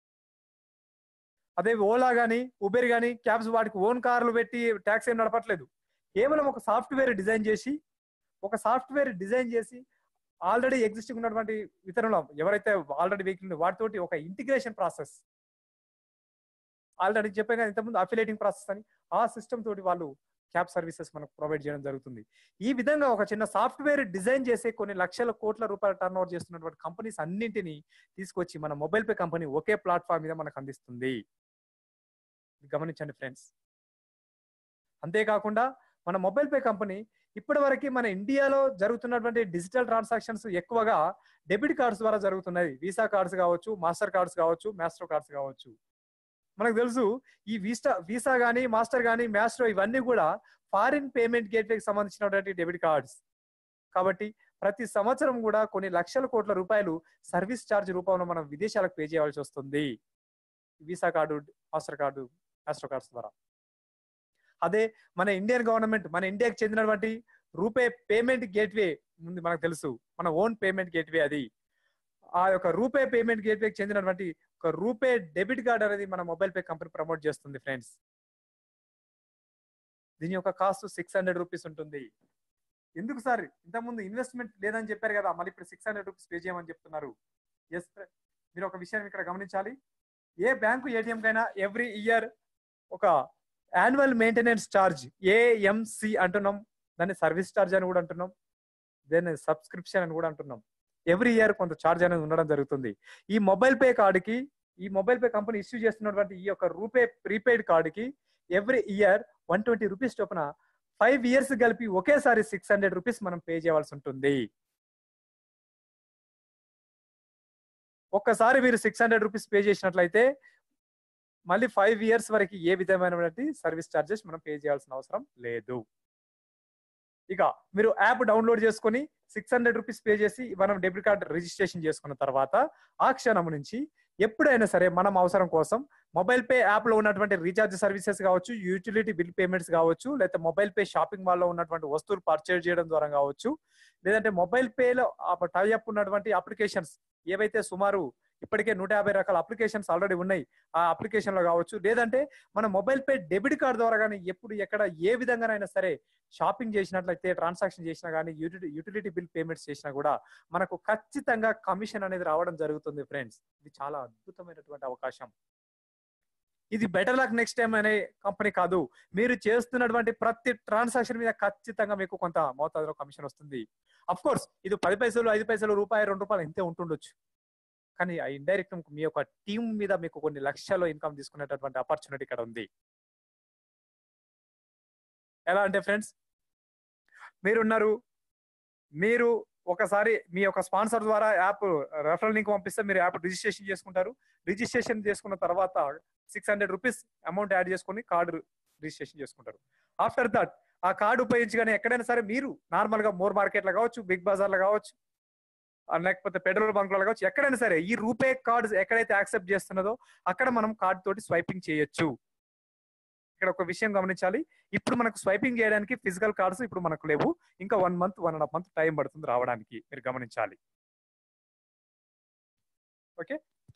అదే ఓలా కానీ ఉబెర్ కానీ క్యాబ్స్ వాటికి ఓన్ కార్లు పెట్టి ట్యాక్సీ ఏం నడపట్లేదు కేవలం ఒక సాఫ్ట్వేర్ డిజైన్ చేసి ఒక సాఫ్ట్వేర్ డిజైన్ చేసి ఆల్రెడీ ఎగ్జిస్టింగ్ ఉన్నటువంటి ఇతరులు ఎవరైతే ఆల్రెడీ వెహికల్ వాటితోటి ఒక ఇంటిగ్రేషన్ ప్రాసెస్ ఆల్రెడీ చెప్పాను కదా ఇంతకుముందు అఫిలేటింగ్ ప్రాసెస్ అని ఆ సిస్టమ్ తోటి వాళ్ళు క్యాబ్ సర్వీసెస్ మనకు ప్రొవైడ్ చేయడం జరుగుతుంది ఈ విధంగా ఒక చిన్న సాఫ్ట్వేర్ డిజైన్ చేసే కొన్ని లక్షల కోట్ల రూపాయల టర్న్ ఓవర్ చేస్తున్నటువంటి కంపెనీస్ అన్నింటినీ తీసుకొచ్చి మన మొబైల్ పే కంపెనీ ఒకే ప్లాట్ఫామ్ మీద మనకు అందిస్తుంది ఇది గమనించండి ఫ్రెండ్స్ అంతేకాకుండా మన మొబైల్ పే కంపెనీ ఇప్పటి వరకు మన ఇండియాలో జరుగుతున్నటువంటి డిజిటల్ ట్రాన్సాక్షన్స్ ఎక్కువగా డెబిట్ కార్డ్స్ ద్వారా జరుగుతున్నాయి వీసా కార్డ్స్ కావచ్చు మాస్టర్ కార్డ్స్ కావచ్చు మాస్టర్ కార్డ్స్ కావచ్చు మనకు తెలుసు ఈ వీసా వీసా కానీ మాస్టర్ కానీ మాస్టర్ ఇవన్నీ కూడా ఫారిన్ పేమెంట్ గేట్వేకి సంబంధించినటువంటి డెబిట్ కార్డ్స్ కాబట్టి ప్రతి సంవత్సరం కూడా కొన్ని లక్షల కోట్ల రూపాయలు సర్వీస్ ఛార్జ్ రూపంలో మనం విదేశాలకు పే చేయాల్సి వస్తుంది Visa card Master card Master cards ద్వారా అదే మన ఇండియన్ గవర్నమెంట్ మన ఇండియాకి చెందినటువంటి రూపే పేమెంట్ గేట్వే ఉంది మనకు తెలుసు మన ఓన్ పేమెంట్ గేట్వే అది ఆ యొక్క రూపే పేమెంట్ గేట్వేకి చెందినటువంటి ఒక రూపే డెబిట్ కార్డ్ అనేది మన మొబైల్ పే కంపెనీ ప్రమోట్ చేస్తుంది ఫ్రెండ్స్ దీని యొక్క కాస్ట్ సిక్స్ హండ్రెడ్ రూపీస్ ఉంటుంది ఎందుకు సార్ ఇంతకుముందు ఇన్వెస్ట్మెంట్ లేదని చెప్పారు కదా మళ్ళీ ఇప్పుడు సిక్స్ హండ్రెడ్ రూపీస్ పే చేయమని చెప్తున్నారు ఎస్ మీరు ఒక విషయం ఇక్కడ గమనించాలి ఏ బ్యాంకు ఏటీఎం కైనా ఎవ్రీ ఇయర్ ఒక యాన్యువల్ మెయింటెనెన్స్ ఛార్జ్ ఏఎంసి అంటున్నాం దాన్ని సర్వీస్ ఛార్జ్ అని కూడా అంటున్నాం దాన్ని సబ్స్క్రిప్షన్ అని కూడా అంటున్నాం ఎవ్రీ ఇయర్ కొంత ఛార్జ్ అనేది ఉండడం జరుగుతుంది ఈ మొబైల్ పే కార్డుకి ఈ మొబైల్ పే కంపెనీ ఇష్యూ చేస్తున్నటువంటి ఈ యొక్క రూపే ప్రీపెయిడ్ కార్డుకి every year one twenty rupees చొప్పున ఫైవ్ ఇయర్స్ కలిపి ఒకేసారి సిక్స్ హండ్రెడ్ రూపీస్ మనం పే చేయవలసి ఉంటుంది ఒక్కసారి మీరు సిక్స్ హండ్రెడ్ రూపీస్ పే చేసినట్లయితే మళ్ళీ ఫైవ్ ఇయర్స్ వరకు ఏ విధమైనటువంటి సర్వీస్ ఛార్జెస్ మనం పే చేయాల్సిన అవసరం లేదు ఇక మీరు యాప్ డౌన్లోడ్ చేసుకొని సిక్స్ హండ్రెడ్ రూపీస్ పే చేసి మనం డెబిట్ కార్డ్ రిజిస్ట్రేషన్ చేసుకున్న తర్వాత ఆ క్షణం నుంచి ఎప్పుడైనా సరే మనం అవసరం కోసం మొబైల్ పే యాప్ లో ఉన్నటువంటి రీఛార్జ్ సర్వీసెస్ కావచ్చు యూటిలిటీ బిల్ పేమెంట్స్ కావచ్చు లేకపోతే మొబైల్ పే షాపింగ్ మాల్ లో ఉన్నటువంటి వస్తువులు పర్చేజ్ చేయడం ద్వారా కావచ్చు లేదంటే మొబైల్ పేలో టైఅప్ ఉన్నటువంటి అప్లికేషన్స్ ఏవైతే సుమారు ఇప్పటికే నూట యాభై రకాల అప్లికేషన్స్ ఆల్రెడీ ఉన్నాయి ఆ అప్లికేషన్ లో కావచ్చు లేదంటే మన మొబైల్ పే డెబిట్ కార్డ్ ద్వారా కానీ ఎప్పుడు ఎక్కడ ఏ విధంగానైనా సరే షాపింగ్ చేసినట్లయితే ట్రాన్సాక్షన్ చేసినా కానీ యూటిలిటీ బిల్ పేమెంట్స్ చేసినా కూడా మనకు ఖచ్చితంగా కమిషన్ అనేది రావడం జరుగుతుంది ఫ్రెండ్స్ ఇది చాలా అద్భుతమైనటువంటి అవకాశం ఇది బెటర్ లక్ నెక్స్ట్ టైం అనే కంపెనీ కాదు మీరు చేస్తున్నటువంటి ప్రతి ట్రాన్సాక్షన్ మీద ఖచ్చితంగా మీకు కొంత మోతాదులో కమిషన్ వస్తుంది అఫ్ కోర్స్ ఇది పది పైసలు ఐదు పైసలు రూపాయి రెండు రూపాయలు ఇంతే ఉంటుండొచ్చు కానీ ఆ ఇండైరెక్ట్ మీ యొక్క టీం మీద మీకు కొన్ని లక్షల్లో ఇన్కమ్ తీసుకునేటటువంటి ఆపర్చునిటీ ఇక్కడ ఉంది ఎలా అంటే ఫ్రెండ్స్ మీరున్నారు మీరు ఒకసారి మీ యొక్క స్పాన్సర్ ద్వారా యాప్ రెఫరల్ లింక్ పంపిస్తే మీరు యాప్ రిజిస్ట్రేషన్ చేసుకుంటారు రిజిస్ట్రేషన్ చేసుకున్న తర్వాత six hundred rupees amount add చేసుకుని కార్డు రిజిస్ట్రేషన్ చేసుకుంటారు ఆఫ్టర్ దట్ ఆ కార్డు ఉపయోగించగానే ఎక్కడైనా సరే మీరు నార్మల్ గా మోర్ మార్కెట్ లో కావచ్చు బిగ్ బజార్ లో కావచ్చు ఆ లేకపోతే పెట్రోల్ బంక్ లో కావచ్చు ఎక్కడైనా సరే ఈ రూపే కార్డ్ ఎక్కడైతే యాక్సెప్ట్ చేస్తున్నదో అక్కడ మనం కార్డ్ తోటి స్వైపింగ్ చేయొచ్చు ఇక్కడ ఒక విషయం గమనించాలి ఇప్పుడు మనకు స్వైపింగ్ చేయడానికి ఫిజికల్ కార్డ్స్ ఇప్పుడు మనకు లేవు ఇంకా one month one and half month time పడుతుంది రావడానికి మీరు గమనించాలి ఓకే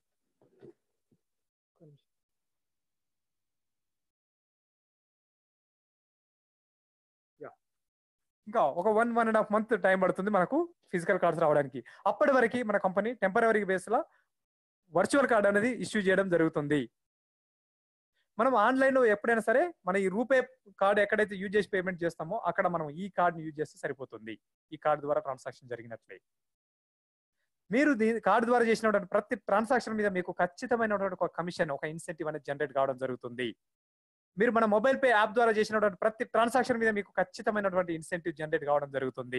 ఇంకా ఒక one one and half month time పడుతుంది మనకు ఫిజికల్ కార్డ్స్ రావడానికి అప్పటి వరకు మన కంపెనీ టెంపరీ బేస్ లో వర్చువల్ కార్డ్ అనేది ఇష్యూ చేయడం జరుగుతుంది మనం ఆన్లైన్ లో ఎప్పుడైనా సరే మన ఈ రూపే కార్డ్ ఎక్కడైతే యూజ్ చేసి పేమెంట్ చేస్తామో అక్కడ మనం ఈ కార్డ్ యూజ్ చేస్తే సరిపోతుంది ఈ కార్డ్ ద్వారా ట్రాన్సాక్షన్ జరిగినట్లే మీరు దీని కార్డు ద్వారా చేసినటువంటి ప్రతి ట్రాన్సాక్షన్ మీద మీకు ఖచ్చితమైనటువంటి ఒక కమిషన్ ఒక ఇన్సెంటివ్ అనేది జనరేట్ కావడం జరుగుతుంది మీరు మన మొబైల్ పే యాప్ ద్వారా చేసినటువంటి ప్రతి ట్రాన్సాక్షన్ మీద మీకు ఖచ్చితమైనటువంటి ఇన్సెంటివ్ జనరేట్ కావడం జరుగుతుంది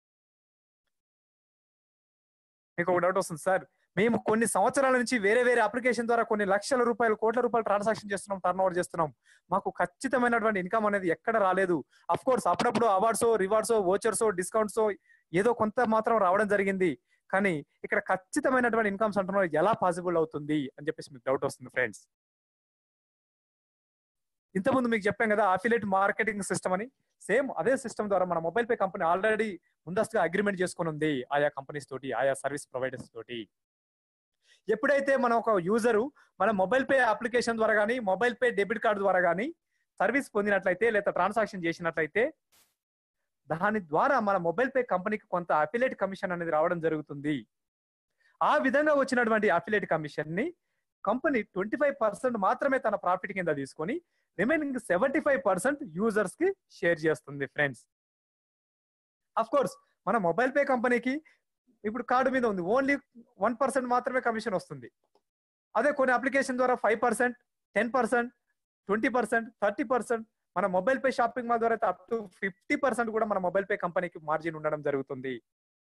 మీకు ఒక డౌట్ వస్తుంది సార్ మేము కొన్ని సంవత్సరాల నుంచి వేరే వేరే అప్లికేషన్ ద్వారా కొన్ని లక్షల రూపాయలు కోట్ల రూపాయలు ట్రాన్సాక్షన్ చేస్తున్నాం టర్న్ ఓవర్ చేస్తున్నాం మాకు ఖచ్చితమైనటువంటి ఇన్కమ్ అనేది ఎక్కడ రాలేదు అఫ్ కోర్స్ అప్పుడప్పుడు అవార్డ్స్ రివార్డ్స్ ఓచర్స్ డిస్కౌంట్స్ ఏదో కొంత మాత్రం రావడం జరిగింది కానీ ఇక్కడ ఖచ్చితమైనటువంటి ఇన్కమ్స్ అంటున్నారు ఎలా పాసిబుల్ అవుతుంది అని చెప్పేసి మీకు డౌట్ వస్తుంది ఫ్రెండ్స్ ఇంతకుముందు మీకు చెప్పాం కదా అఫిలేట్ మార్కెటింగ్ సిస్టమ్ అని సేమ్ అదే సిస్టమ్ ద్వారా మన మొబైల్ పే కంపెనీ ఆల్రెడీ ముందస్తుగా అగ్రిమెంట్ చేసుకుని ఉంది ఆయా కంపెనీస్ తోటి ఆయా సర్వీస్ ప్రొవైడర్స్ తోటి ఎప్పుడైతే మన ఒక యూజరు మన మొబైల్ పే అప్లికేషన్ ద్వారా కానీ మొబైల్ పే డెబిట్ కార్డు ద్వారా కానీ సర్వీస్ పొందినట్లయితే లేదా ట్రాన్సాక్షన్ చేసినట్లయితే దాని ద్వారా మన మొబైల్ పే కంపెనీకి కొంత అఫిలేట్ కమిషన్ అనేది రావడం జరుగుతుంది ఆ విధంగా వచ్చినటువంటి అఫిలేట్ కమిషన్ ని కంపెనీ ట్వంటీ ఫైవ్ పర్సెంట్ మాత్రమే తన ప్రాఫిట్ కింద తీసుకొని remaining seventy five percent users కి షేర్ చేస్తుంది ఫ్రెండ్స్ అఫ్ కోర్స్ మన మొబైల్ పే కంపెనీకి ఇప్పుడు కార్డు మీద ఉంది ఓన్లీ వన్ పర్సెంట్ మాత్రమే కమిషన్ వస్తుంది అదే కొన్ని అప్లికేషన్ ద్వారా five percent ten percent twenty percent thirty percent మన మొబైల్ పే షాపింగ్ మాల్ ద్వారా అయితే అప్ టు ఫిఫ్టీ పర్సెంట్ కూడా మన మొబైల్ పే కంపెనీకి మార్జిన్ ఉండడం జరుగుతుంది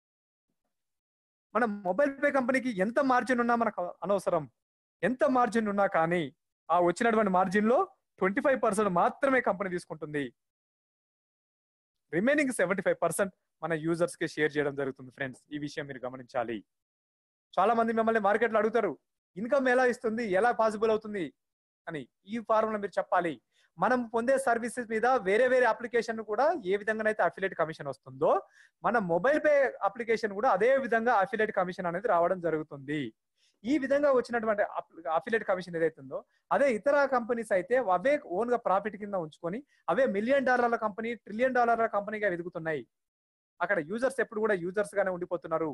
మన మొబైల్ పే కంపెనీకి ఎంత మార్జిన్ ఉన్నా మనకు అనవసరం ఎంత మార్జిన్ ఉన్నా కానీ ఆ వచ్చినటువంటి మార్జిన్ లో ట్వంటీ ఫైవ్ పర్సెంట్ మాత్రమే కంపెనీ తీసుకుంటుంది రిమైనింగ్ సెవెంటీ ఫైవ్ పర్సెంట్ మన యూజర్స్ కి షేర్ చేయడం జరుగుతుంది ఫ్రెండ్స్ ఈ విషయం మీరు గమనించాలి చాలా మంది మిమ్మల్ని మార్కెట్లో అడుగుతారు ఇన్కమ్ ఎలా ఇస్తుంది ఎలా పాసిబుల్ అవుతుంది అని ఈ ఫార్ములా మీరు చెప్పాలి మనం పొందే సర్వీసెస్ మీద వేరే వేరే అప్లికేషన్ కూడా ఏ విధంగానైతే అఫిలేట్ కమిషన్ వస్తుందో మన మొబైల్ పే అప్లికేషన్ కూడా అదే విధంగా అఫిలేట్ కమిషన్ అనేది రావడం జరుగుతుంది ఈ విధంగా వచ్చినటువంటి అఫిలేట్ కమిషన్ ఏదైతే ఉందో అదే ఇతర కంపెనీస్ అయితే అవే ఓన్ గా ప్రాఫిట్ కింద ఉంచుకొని అవే మిలియన్ డాలర్ల కంపెనీ ట్రిలియన్ డాలర్ల కంపెనీగా ఎదుగుతున్నాయి అక్కడ యూజర్స్ ఎప్పుడు కూడా యూజర్స్ గానే ఉండిపోతున్నారు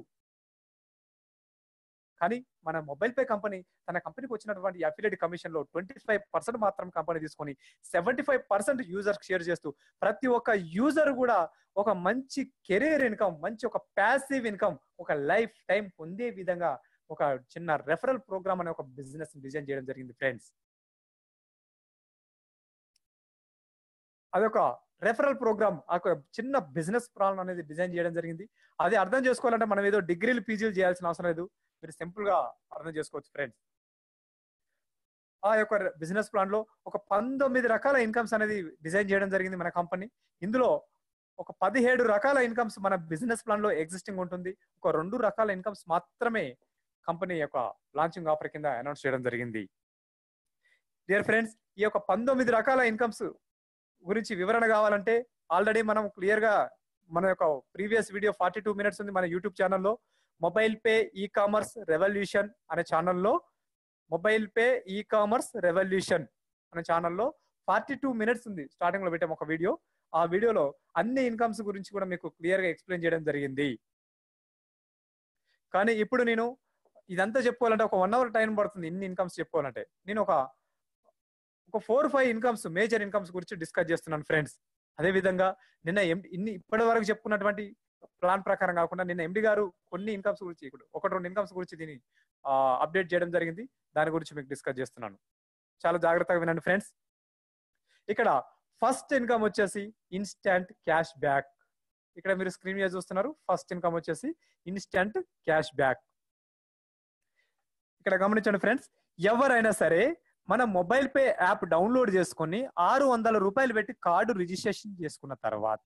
కానీ మన మొబైల్ పే కంపెనీ తన కంపెనీకి వచ్చినటువంటి అఫిలియేట్ కమిషన్ లో ట్వంటీ ఫైవ్ పర్సెంట్ మాత్రం కంపెనీ తీసుకొని seventy five percent user share చేస్తూ ప్రతి ఒక్క యూజర్ కూడా ఒక మంచి కెరీర్ ఇన్కమ్ మంచి ఒక ప్యాసివ్ ఇన్కమ్ ఒక లైఫ్ టైం పొందే విధంగా ఒక చిన్న రెఫరల్ ప్రోగ్రామ్ అనే ఒక బిజినెస్ డిజైన్ చేయడం జరిగింది ఫ్రెండ్స్ అదొక రెఫరల్ ప్రోగ్రామ్ ఒక చిన్న బిజినెస్ ప్లాన్ అనేది డిజైన్ చేయడం జరిగింది అది అర్థం చేసుకోవాలంటే మనం ఏదో డిగ్రీలు పీజీలు చేయాల్సిన అవసరం లేదు మీరు సింపుల్ గా అర్థం చేసుకోవచ్చు ఫ్రెండ్స్ ఆ యొక్క బిజినెస్ ప్లాన్ లో ఒక పంతొమ్మిది రకాల ఇన్కమ్స్ అనేది డిజైన్ చేయడం జరిగింది మన కంపెనీ ఇందులో ఒక పదిహేడు రకాల ఇన్కమ్స్ మన బిజినెస్ ప్లాన్ లో ఎగ్జిస్టింగ్ ఉంటుంది ఒక రెండు రకాల ఇన్కమ్స్ మాత్రమే కంపెనీ యొక్క లాంచింగ్ ఆఫర్ కింద అనౌన్స్ చేయడం జరిగింది డియర్ ఫ్రెండ్స్ ఈ యొక్క పంతొమ్మిది రకాల ఇన్కమ్స్ గురించి వివరణ కావాలంటే ఆల్రెడీ మనం క్లియర్ గా మన యొక్క previous video forty two minutes ఉంది మన యూట్యూబ్ ఛానల్లో Mobile pay e commerce revolution అనే ఛానల్లో Mobile pay e commerce revolution అనే ఛానల్లో ఫార్టీ టూ మినిట్స్ ఉంది స్టార్టింగ్ లో పెట్టాం ఒక వీడియో ఆ వీడియోలో అన్ని ఇన్కమ్స్ గురించి కూడా మీకు క్లియర్ గా ఎక్స్ప్లెయిన్ చేయడం జరిగింది కానీ ఇప్పుడు నేను ఇదంతా చెప్పుకోవాలంటే ఒక వన్ అవర్ టైం పడుతుంది ఇన్ని ఇన్కమ్స్ చెప్పుకోవాలంటే నేను ఒక ఒక four five incomes major incomes గురించి డిస్కస్ చేస్తున్నాను ఫ్రెండ్స్ అదే విధంగా నిన్న ఎం- ఇన్ని ఇప్పటి వరకు చెప్పుకున్నటువంటి ప్లాన్ ప్రకారం కాకుండా నిన్న ఎండి గారు కొన్ని ఇన్కమ్స్ గురించి ఇప్పుడు ఒకటి రెండు ఇన్కమ్స్ గురించి దీన్ని అప్డేట్ చేయడం జరిగింది దాని గురించి మీకు డిస్కస్ చేస్తున్నాను చాలా జాగ్రత్తగా వినండి ఫ్రెండ్స్ ఇక్కడ ఫస్ట్ ఇన్కమ్ వచ్చేసి ఇన్స్టంట్ క్యాష్ బ్యాక్ ఇక్కడ మీరు స్క్రీన్ మీద చూస్తున్నారు ఫస్ట్ ఇన్కమ్ వచ్చేసి ఇన్స్టంట్ క్యాష్ బ్యాక్ ఇక్కడ గమనించండి ఫ్రెండ్స్ ఎవరైనా సరే మన మొబైల్ పే యాప్ డౌన్లోడ్ చేసుకొని ఆరు వందల రూపాయలు పెట్టి కార్డు రిజిస్ట్రేషన్ చేసుకున్న తర్వాత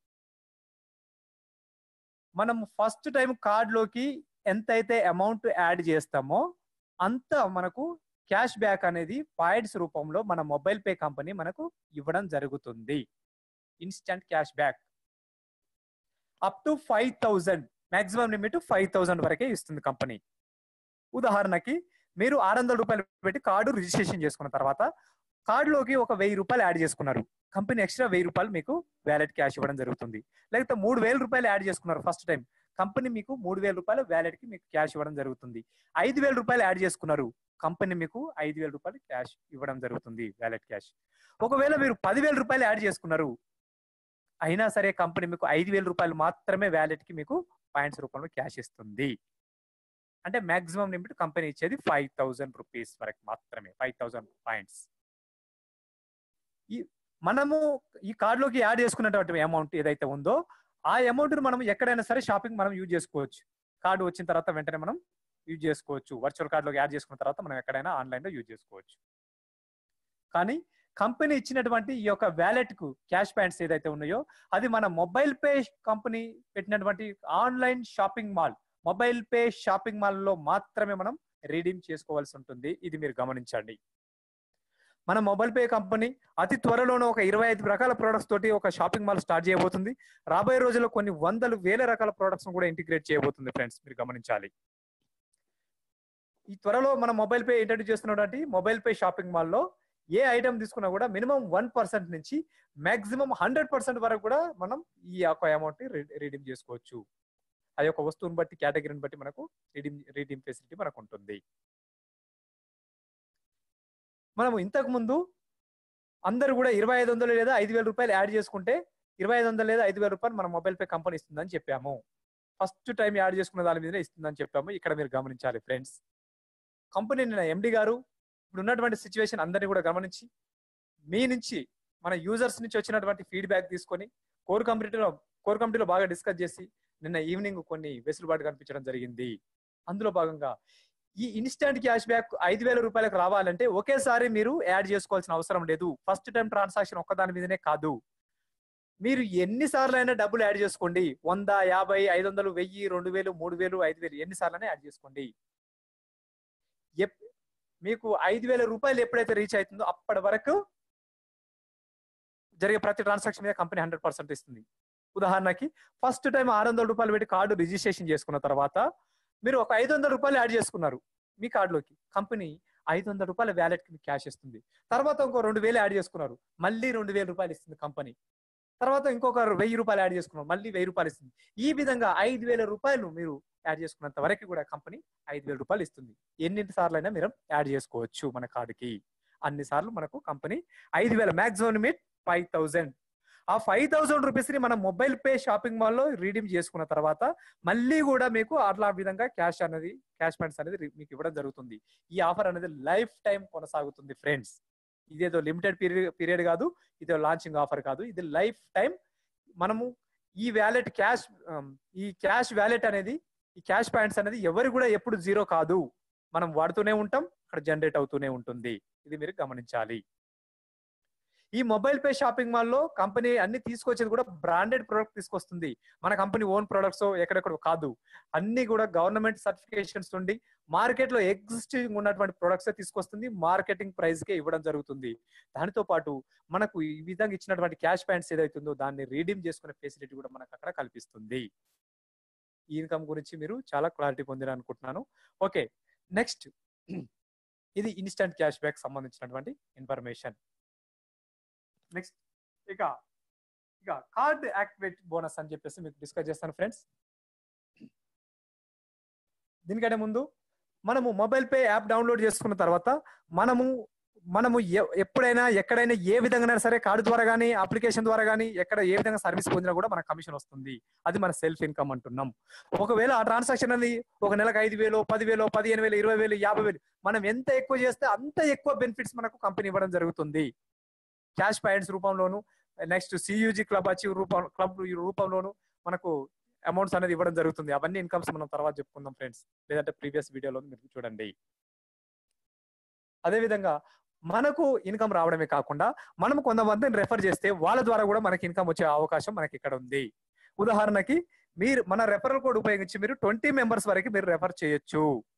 మనం ఫస్ట్ టైం కార్డులోకి ఎంతైతే అమౌంట్ యాడ్ చేస్తామో అంత మనకు క్యాష్ బ్యాక్ అనేది పాయింట్స్ రూపంలో మన మొబైల్ పే కంపెనీ మనకు ఇవ్వడం జరుగుతుంది instant cash back up to five thousand maximum limit five thousand వరకే ఇస్తుంది కంపెనీ ఉదాహరణకి మీరు ఆరు వందల రూపాయలు పెట్టి కార్డు రిజిస్ట్రేషన్ చేసుకున్న తర్వాత కార్డులోకి ఒక వెయ్యి రూపాయలు యాడ్ చేసుకున్నారు కంపెనీ ఎక్స్ట్రా వెయ్యి రూపాయలు మీకు వ్యాలెట్ క్యాష్ ఇవ్వడం జరుగుతుంది లేకపోతే మూడు వేల రూపాయలు యాడ్ చేసుకున్నారు ఫస్ట్ టైం కంపెనీ మీకు మూడు వేల రూపాయలు వ్యాలెట్ కి మీకు క్యాష్ ఇవ్వడం జరుగుతుంది ఐదు వేల రూపాయలు యాడ్ చేసుకున్నారు కంపెనీ మీకు ఐదు వేల రూపాయలు క్యాష్ ఇవ్వడం జరుగుతుంది వ్యాలెట్ క్యాష్ ఒకవేళ మీరు పదివేల రూపాయలు యాడ్ చేసుకున్నారు అయినా సరే కంపెనీ మీకు ఐదు వేల రూపాయలు మాత్రమే వ్యాలెట్ కి మీకు పాయింట్స్ రూపంలో క్యాష్ ఇస్తుంది అంటే మాక్సిమం లిమిట్ కంపెనీ ఇచ్చేది ఫైవ్ థౌజండ్ రూపీస్ వరకు మాత్రమే ఫైవ్ థౌజండ్ పాయింట్స్ ఈ మనము ఈ కార్డులోకి యాడ్ చేసుకున్నటువంటి అమౌంట్ ఏదైతే ఉందో ఆ అమౌంట్ మనం ఎక్కడైనా సరే షాపింగ్ మనం యూజ్ చేసుకోవచ్చు కార్డు వచ్చిన తర్వాత వెంటనే మనం యూజ్ చేసుకోవచ్చు వర్చువల్ కార్డులోకి యాడ్ చేసుకున్న తర్వాత మనం ఎక్కడైనా ఆన్లైన్ లో యూజ్ చేసుకోవచ్చు కానీ కంపెనీ ఇచ్చినటువంటి ఈ యొక్క వ్యాలెట్ కు క్యాష్ పాయింట్స్ ఏదైతే ఉన్నాయో అది మన మొబైల్ పే కంపెనీ పెట్టినటువంటి online shopping mall Mobile Pay shopping mall లో మాత్రమే మనం రీడీమ్ చేసుకోవాల్సి ఉంటుంది ఇది మీరు గమనించండి మన మొబైల్ పే కంపెనీ అతి త్వరలోనే ఒక ఇరవై ఐదు రకాల ప్రొడక్ట్స్ తోటి ఒక షాపింగ్ మాల్ స్టార్ట్ చేయబోతుంది రాబోయే రోజుల్లో కొన్ని వందలు వేల రకాల ప్రొడక్ట్స్ కూడా ఇంటిగ్రేట్ చేయబోతుంది ఫ్రెండ్స్ మీరు గమనించాలి ఈ త్వరలో మన మొబైల్ పే ఇంట్రడ్యూస్ చేస్తున్నటువంటి మొబైల్ పే షాపింగ్ మాల్లో ఏ ఐటమ్ తీసుకున్నా కూడా మినిమం వన్ పర్సెంట్ నుంచి మాక్సిమం హండ్రెడ్ పర్సెంట్ వరకు కూడా మనం ఈ యొక్క అమౌంట్ ని రీడీమ్ చేసుకోవచ్చు ఆ యొక్క వస్తువుని బట్టి కేటగిరీని బట్టి మనకు రీడీమ్ రీడీమ్ ఫెసిలిటీ మనకు ఉంటుంది మనము ఇంతకు ముందు అందరూ కూడా ఇరవై ఐదు వందలు లేదా ఐదు వేల రూపాయలు యాడ్ చేసుకుంటే ఇరవై ఐదు వందలు లేదా ఐదు వేల రూపాయలు మన మొబైల్ పే కంపెనీ ఇస్తుందని చెప్పాము ఫస్ట్ టైం యాడ్ చేసుకున్న దాని మీదనే ఇస్తుందని చెప్పాము ఇక్కడ మీరు గమనించాలి ఫ్రెండ్స్ కంపెనీ నిన్న ఎండి గారు ఇప్పుడు ఉన్నటువంటి సిచ్యువేషన్ అందరినీ కూడా గమనించి మీ నుంచి మన యూజర్స్ నుంచి వచ్చినటువంటి ఫీడ్బ్యాక్ తీసుకొని కోర్ కంపెనీలో కోర్ కంపెనీలో బాగా డిస్కస్ చేసి నిన్న ఈవినింగ్ కొన్ని వెసులుబాటు కనిపించడం జరిగింది అందులో భాగంగా ఈ ఇన్స్టెంట్ క్యాష్ బ్యాక్ ఐదు వేల రూపాయలకు రావాలంటే ఒకేసారి మీరు యాడ్ చేసుకోవాల్సిన అవసరం లేదు ఫస్ట్ టైం ట్రాన్సాక్షన్ ఒక్కదాని మీదనే కాదు మీరు ఎన్నిసార్లు అయినా డబ్బులు యాడ్ చేసుకోండి వంద యాభై ఐదు వందలు వెయ్యి రెండు వేలు మూడు వేలు ఐదు వేలు ఎన్నిసార్లు అయినా యాడ్ చేసుకోండి ఎప్- మీకు ఐదు వేల రూపాయలు ఎప్పుడైతే రీచ్ అవుతుందో అప్పటి వరకు జరిగే ప్రతి ట్రాన్సాక్షన్ మీద కంపెనీ హండ్రెడ్ పర్సెంట్ ఇస్తుంది ఉదాహరణకి ఫస్ట్ టైం ఆరు వందల రూపాయలు పెట్టి కార్డు రిజిస్ట్రేషన్ చేసుకున్న తర్వాత మీరు ఒక ఐదు వందల రూపాయలు యాడ్ చేసుకున్నారు మీ కార్డులోకి కంపెనీ ఐదు వందల రూపాయల వ్యాలెట్ కి క్యాష్ ఇస్తుంది తర్వాత ఇంకో రెండు వేలు యాడ్ చేసుకున్నారు మళ్ళీ రెండు వేల రూపాయలు ఇస్తుంది కంపెనీ తర్వాత ఇంకొక వెయ్యి రూపాయలు యాడ్ చేసుకున్నారు మళ్ళీ వెయ్యి రూపాయలు ఇస్తుంది ఈ విధంగా ఐదు వేల రూపాయలు మీరు యాడ్ చేసుకున్నంత వరకు కూడా కంపెనీ ఐదు వేల రూపాయలు ఇస్తుంది ఎన్ని సార్లు అయినా మీరు యాడ్ చేసుకోవచ్చు మన కార్డుకి అన్ని సార్లు మనకు కంపెనీ ఐదు వేల మ్యాక్సిమం లిమిట్ ఫైవ్ థౌజండ్ ఆ ఫైవ్ థౌసండ్ రూపీస్ ని మనం మొబైల్ పే షాపింగ్ మాల్ లో రీడీమ్ చేసుకున్న తర్వాత మళ్ళీ కూడా మీకు అట్లా విధంగా క్యాష్ అనేది క్యాష్ పాయింట్స్ అనేది రి- మీకు ఇవ్వడం జరుగుతుంది ఈ ఆఫర్ అనేది లైఫ్ టైం కొనసాగుతుంది ఫ్రెండ్స్ ఇదేదో లిమిటెడ్ పీరియడ్ పీరియడ్ కాదు ఇదో లాంచింగ్ ఆఫర్ కాదు ఇది లైఫ్ టైం మనము ఈ వ్యాలెట్ క్యాష్ ఈ క్యాష్ వ్యాలెట్ అనేది ఈ క్యాష్ పాయింట్స్ అనేది ఎవరు కూడా ఎప్పుడు జీరో కాదు మనం వాడుతూనే ఉంటాం అక్కడ జనరేట్ అవుతూనే ఉంటుంది ఇది మీరు గమనించాలి ఈ మొబైల్ పే షాపింగ్ మాల్ లో కంపెనీ అన్ని తీసుకొచ్చేది కూడా బ్రాండెడ్ ప్రొడక్ట్ తీసుకొస్తుంది మన కంపెనీ ఓన్ ప్రొడక్ట్స్ ఎక్కడెక్కడ కాదు అన్ని కూడా గవర్నమెంట్ సర్టిఫికేషన్స్ ఉండి మార్కెట్ లో ఎగ్జిస్టింగ్ ఉన్నటువంటి ప్రొడక్ట్స్ తీసుకొస్తుంది మార్కెటింగ్ ప్రైస్ కే ఇవ్వడం జరుగుతుంది దానితో పాటు మనకు ఈ విధంగా ఇచ్చినటువంటి క్యాష్ పాయింట్స్ ఏదైతుందో దాన్ని రీడీమ్ చేసుకునే ఫెసిలిటీ కూడా మనకు అక్కడ కల్పిస్తుంది ఈ ఇన్కమ్ గురించి మీరు చాలా క్లారిటీ పొందిన అనుకుంటున్నాను ఓకే నెక్స్ట్ ఇది ఇన్స్టంట్ క్యాష్ బ్యాక్ సంబంధించినటువంటి ఇన్ఫర్మేషన్ నెక్స్ట్ ఇక ఇక కార్డ్ యాక్టివేట్ బోనస్ అని చెప్పేసి మీకు డిస్కస్ చేస్తాను ఫ్రెండ్స్ దీనికంటే ముందు మనము మొబైల్ పే యాప్ డౌన్లోడ్ చేసుకున్న తర్వాత మనము మనము ఎ- ఎప్పుడైనా ఎక్కడైనా ఏ విధంగా సరే కార్డు ద్వారా కానీ అప్లికేషన్ ద్వారా కానీ ఎక్కడ ఏ విధంగా సర్వీస్ పొందినా కూడా మనకు కమిషన్ వస్తుంది అది మన సెల్ఫ్ ఇన్కమ్ అంటున్నాం ఒకవేళ ఆ ట్రాన్సాక్షన్ అనేది ఒక నెలకు ఐదు వేలు పదివేలు పదిహేను వేలు ఇరవై వేలు యాభై వేలు మనం ఎంత ఎక్కువ చేస్తే అంత ఎక్కువ బెనిఫిట్స్ మనకు కంపెనీ ఇవ్వడం జరుగుతుంది క్యాష్ పాయింట్స్ రూపంలోను నెక్స్ట్ సియూజీ క్లబ్ అచీవ్ రూపం క్లబ్ రూపంలోను మనకు అమౌంట్స్ అనేది ఇవ్వడం జరుగుతుంది అవన్నీ ఇన్కమ్స్ మనం తర్వాత చెప్పుకుందాం ఫ్రెండ్స్ లేదంటే ప్రీవియస్ వీడియోలో మీరు చూడండి అదే విధంగా మనకు ఇన్కమ్ రావడమే కాకుండా మనం కొంతమందిని రెఫర్ చేస్తే వాళ్ళ ద్వారా కూడా మనకి ఇన్కమ్ వచ్చే అవకాశం మనకి ఇక్కడ ఉంది ఉదాహరణకి మీరు మన రెఫరల్ కోడ్ ఉపయోగించి మీరు ట్వంటీ మెంబర్స్ వరకు మీరు రెఫర్ చేయొచ్చు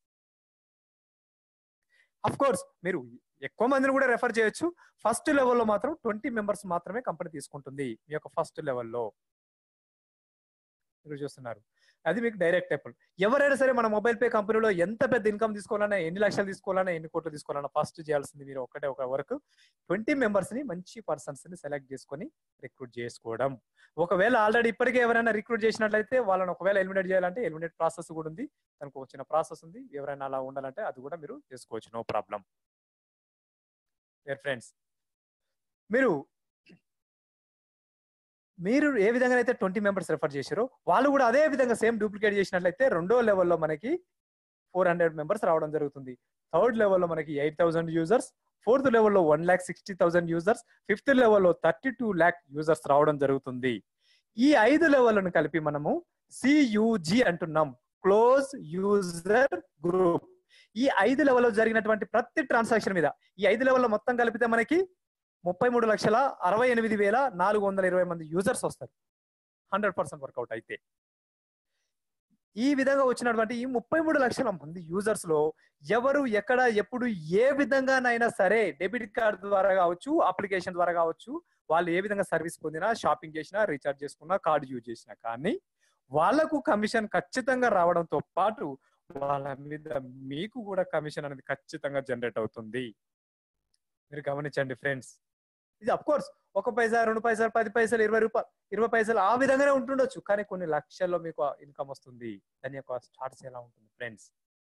అఫ్ కోర్స్ మీరు ఎక్కువ మందిని కూడా రెఫర్ చేయొచ్చు ఫస్ట్ లెవెల్లో మాత్రం ట్వంటీ మెంబర్స్ మాత్రమే కంపెనీ తీసుకుంటుంది మీ యొక్క ఫస్ట్ లెవెల్లో మీరు చూస్తున్నారు అది మీకు డైరెక్ట్ అప్పు ఎవరైనా సరే మన మొబైల్ పే కంపెనీలో ఎంత పెద్ద ఇన్కమ్ తీసుకోవాలన్నా ఎన్ని లక్షలు తీసుకోవాలన్నా ఎన్ని కోట్లు తీసుకోవాలన్నా ఫస్ట్ చేయాల్సింది మీరు ఒకటే ఒక వర్క్ ట్వంటీ మెంబర్స్ ని మంచి పర్సన్స్ ని సెలెక్ట్ చేసుకొని రిక్రూట్ చేసుకోవడం ఒకవేళ ఆల్రెడీ ఇప్పటికే ఎవరైనా రిక్రూట్ చేసినట్లయితే వాళ్ళని ఒకవేళ ఎలిమినేట్ చేయాలంటే ఎలిమినేట్ ప్రాసెస్ కూడా ఉంది దానికి ఒక చిన్న ప్రాసెస్ ఉంది ఎవరైనా అలా ఉండాలంటే అది కూడా మీరు చేసుకోవచ్చు నో ప్రాబ్లం ఫ్రెండ్స్ మీరు మీరు ఏ విధంగా అయితే ట్వంటీ మెంబర్స్ రెఫర్ చేశారో వాళ్ళు కూడా అదే విధంగా సేమ్ డూప్లికేట్ చేసినట్లయితే రెండో లెవెల్లో మనకి ఫోర్ హండ్రెడ్ మెంబర్స్ రావడం జరుగుతుంది థర్డ్ లెవెల్లో మనకి ఎయిట్ థౌసండ్ యూజర్స్ ఫోర్త్ లెవెల్లో one lakh sixty thousand users fifth లెవెల్లో థర్టీ టూ ల్యాక్ యూజర్స్ రావడం జరుగుతుంది ఈ ఐదు లెవెల్లను కలిపి మనము సియుజి అంటున్నాం క్లోజ్ యూజర్ గ్రూప్ ఈ ఐదు లెవెల్లో జరిగినటువంటి ప్రతి ట్రాన్సాక్షన్ మీద ఈ ఐదు లెవెల్లో మొత్తం కలిపితే మనకి ముప్పై మూడు లక్షల అరవై ఎనిమిది వేల నాలుగు వందల ఇరవై మంది యూజర్స్ వస్తారు హండ్రెడ్ పర్సెంట్ వర్కౌట్ అయితే ఈ విధంగా వచ్చినటువంటి ఈ ముప్పై మూడు లక్షల మంది యూజర్స్ లో ఎవరు ఎక్కడ ఎప్పుడు ఏ విధంగానైనా సరే డెబిట్ కార్డ్ ద్వారా కావచ్చు అప్లికేషన్ ద్వారా కావచ్చు వాళ్ళు ఏ విధంగా సర్వీస్ పొందినా షాపింగ్ చేసినా రీఛార్జ్ చేసుకున్నా కార్డు యూజ్ చేసినా కానీ వాళ్ళకు కమిషన్ ఖచ్చితంగా రావడంతో పాటు వాళ్ళ మీద మీకు కూడా కమిషన్ అనేది ఖచ్చితంగా జనరేట్ అవుతుంది మీరు గమనించండి ఫ్రెండ్స్ ఇది అఫ్ కోర్స్ ఒక పైసా రెండు పైసలు పది పైసలు ఇరవై రూపాయలు ఇరవై పైసలు ఆ విధంగానే ఉంటుండొచ్చు కానీ కొన్ని లక్షల్లో మీకు ఇన్కమ్ వస్తుంది దాని యొక్క స్టార్ట్స్ ఎలా ఉంటుంది ఫ్రెండ్స్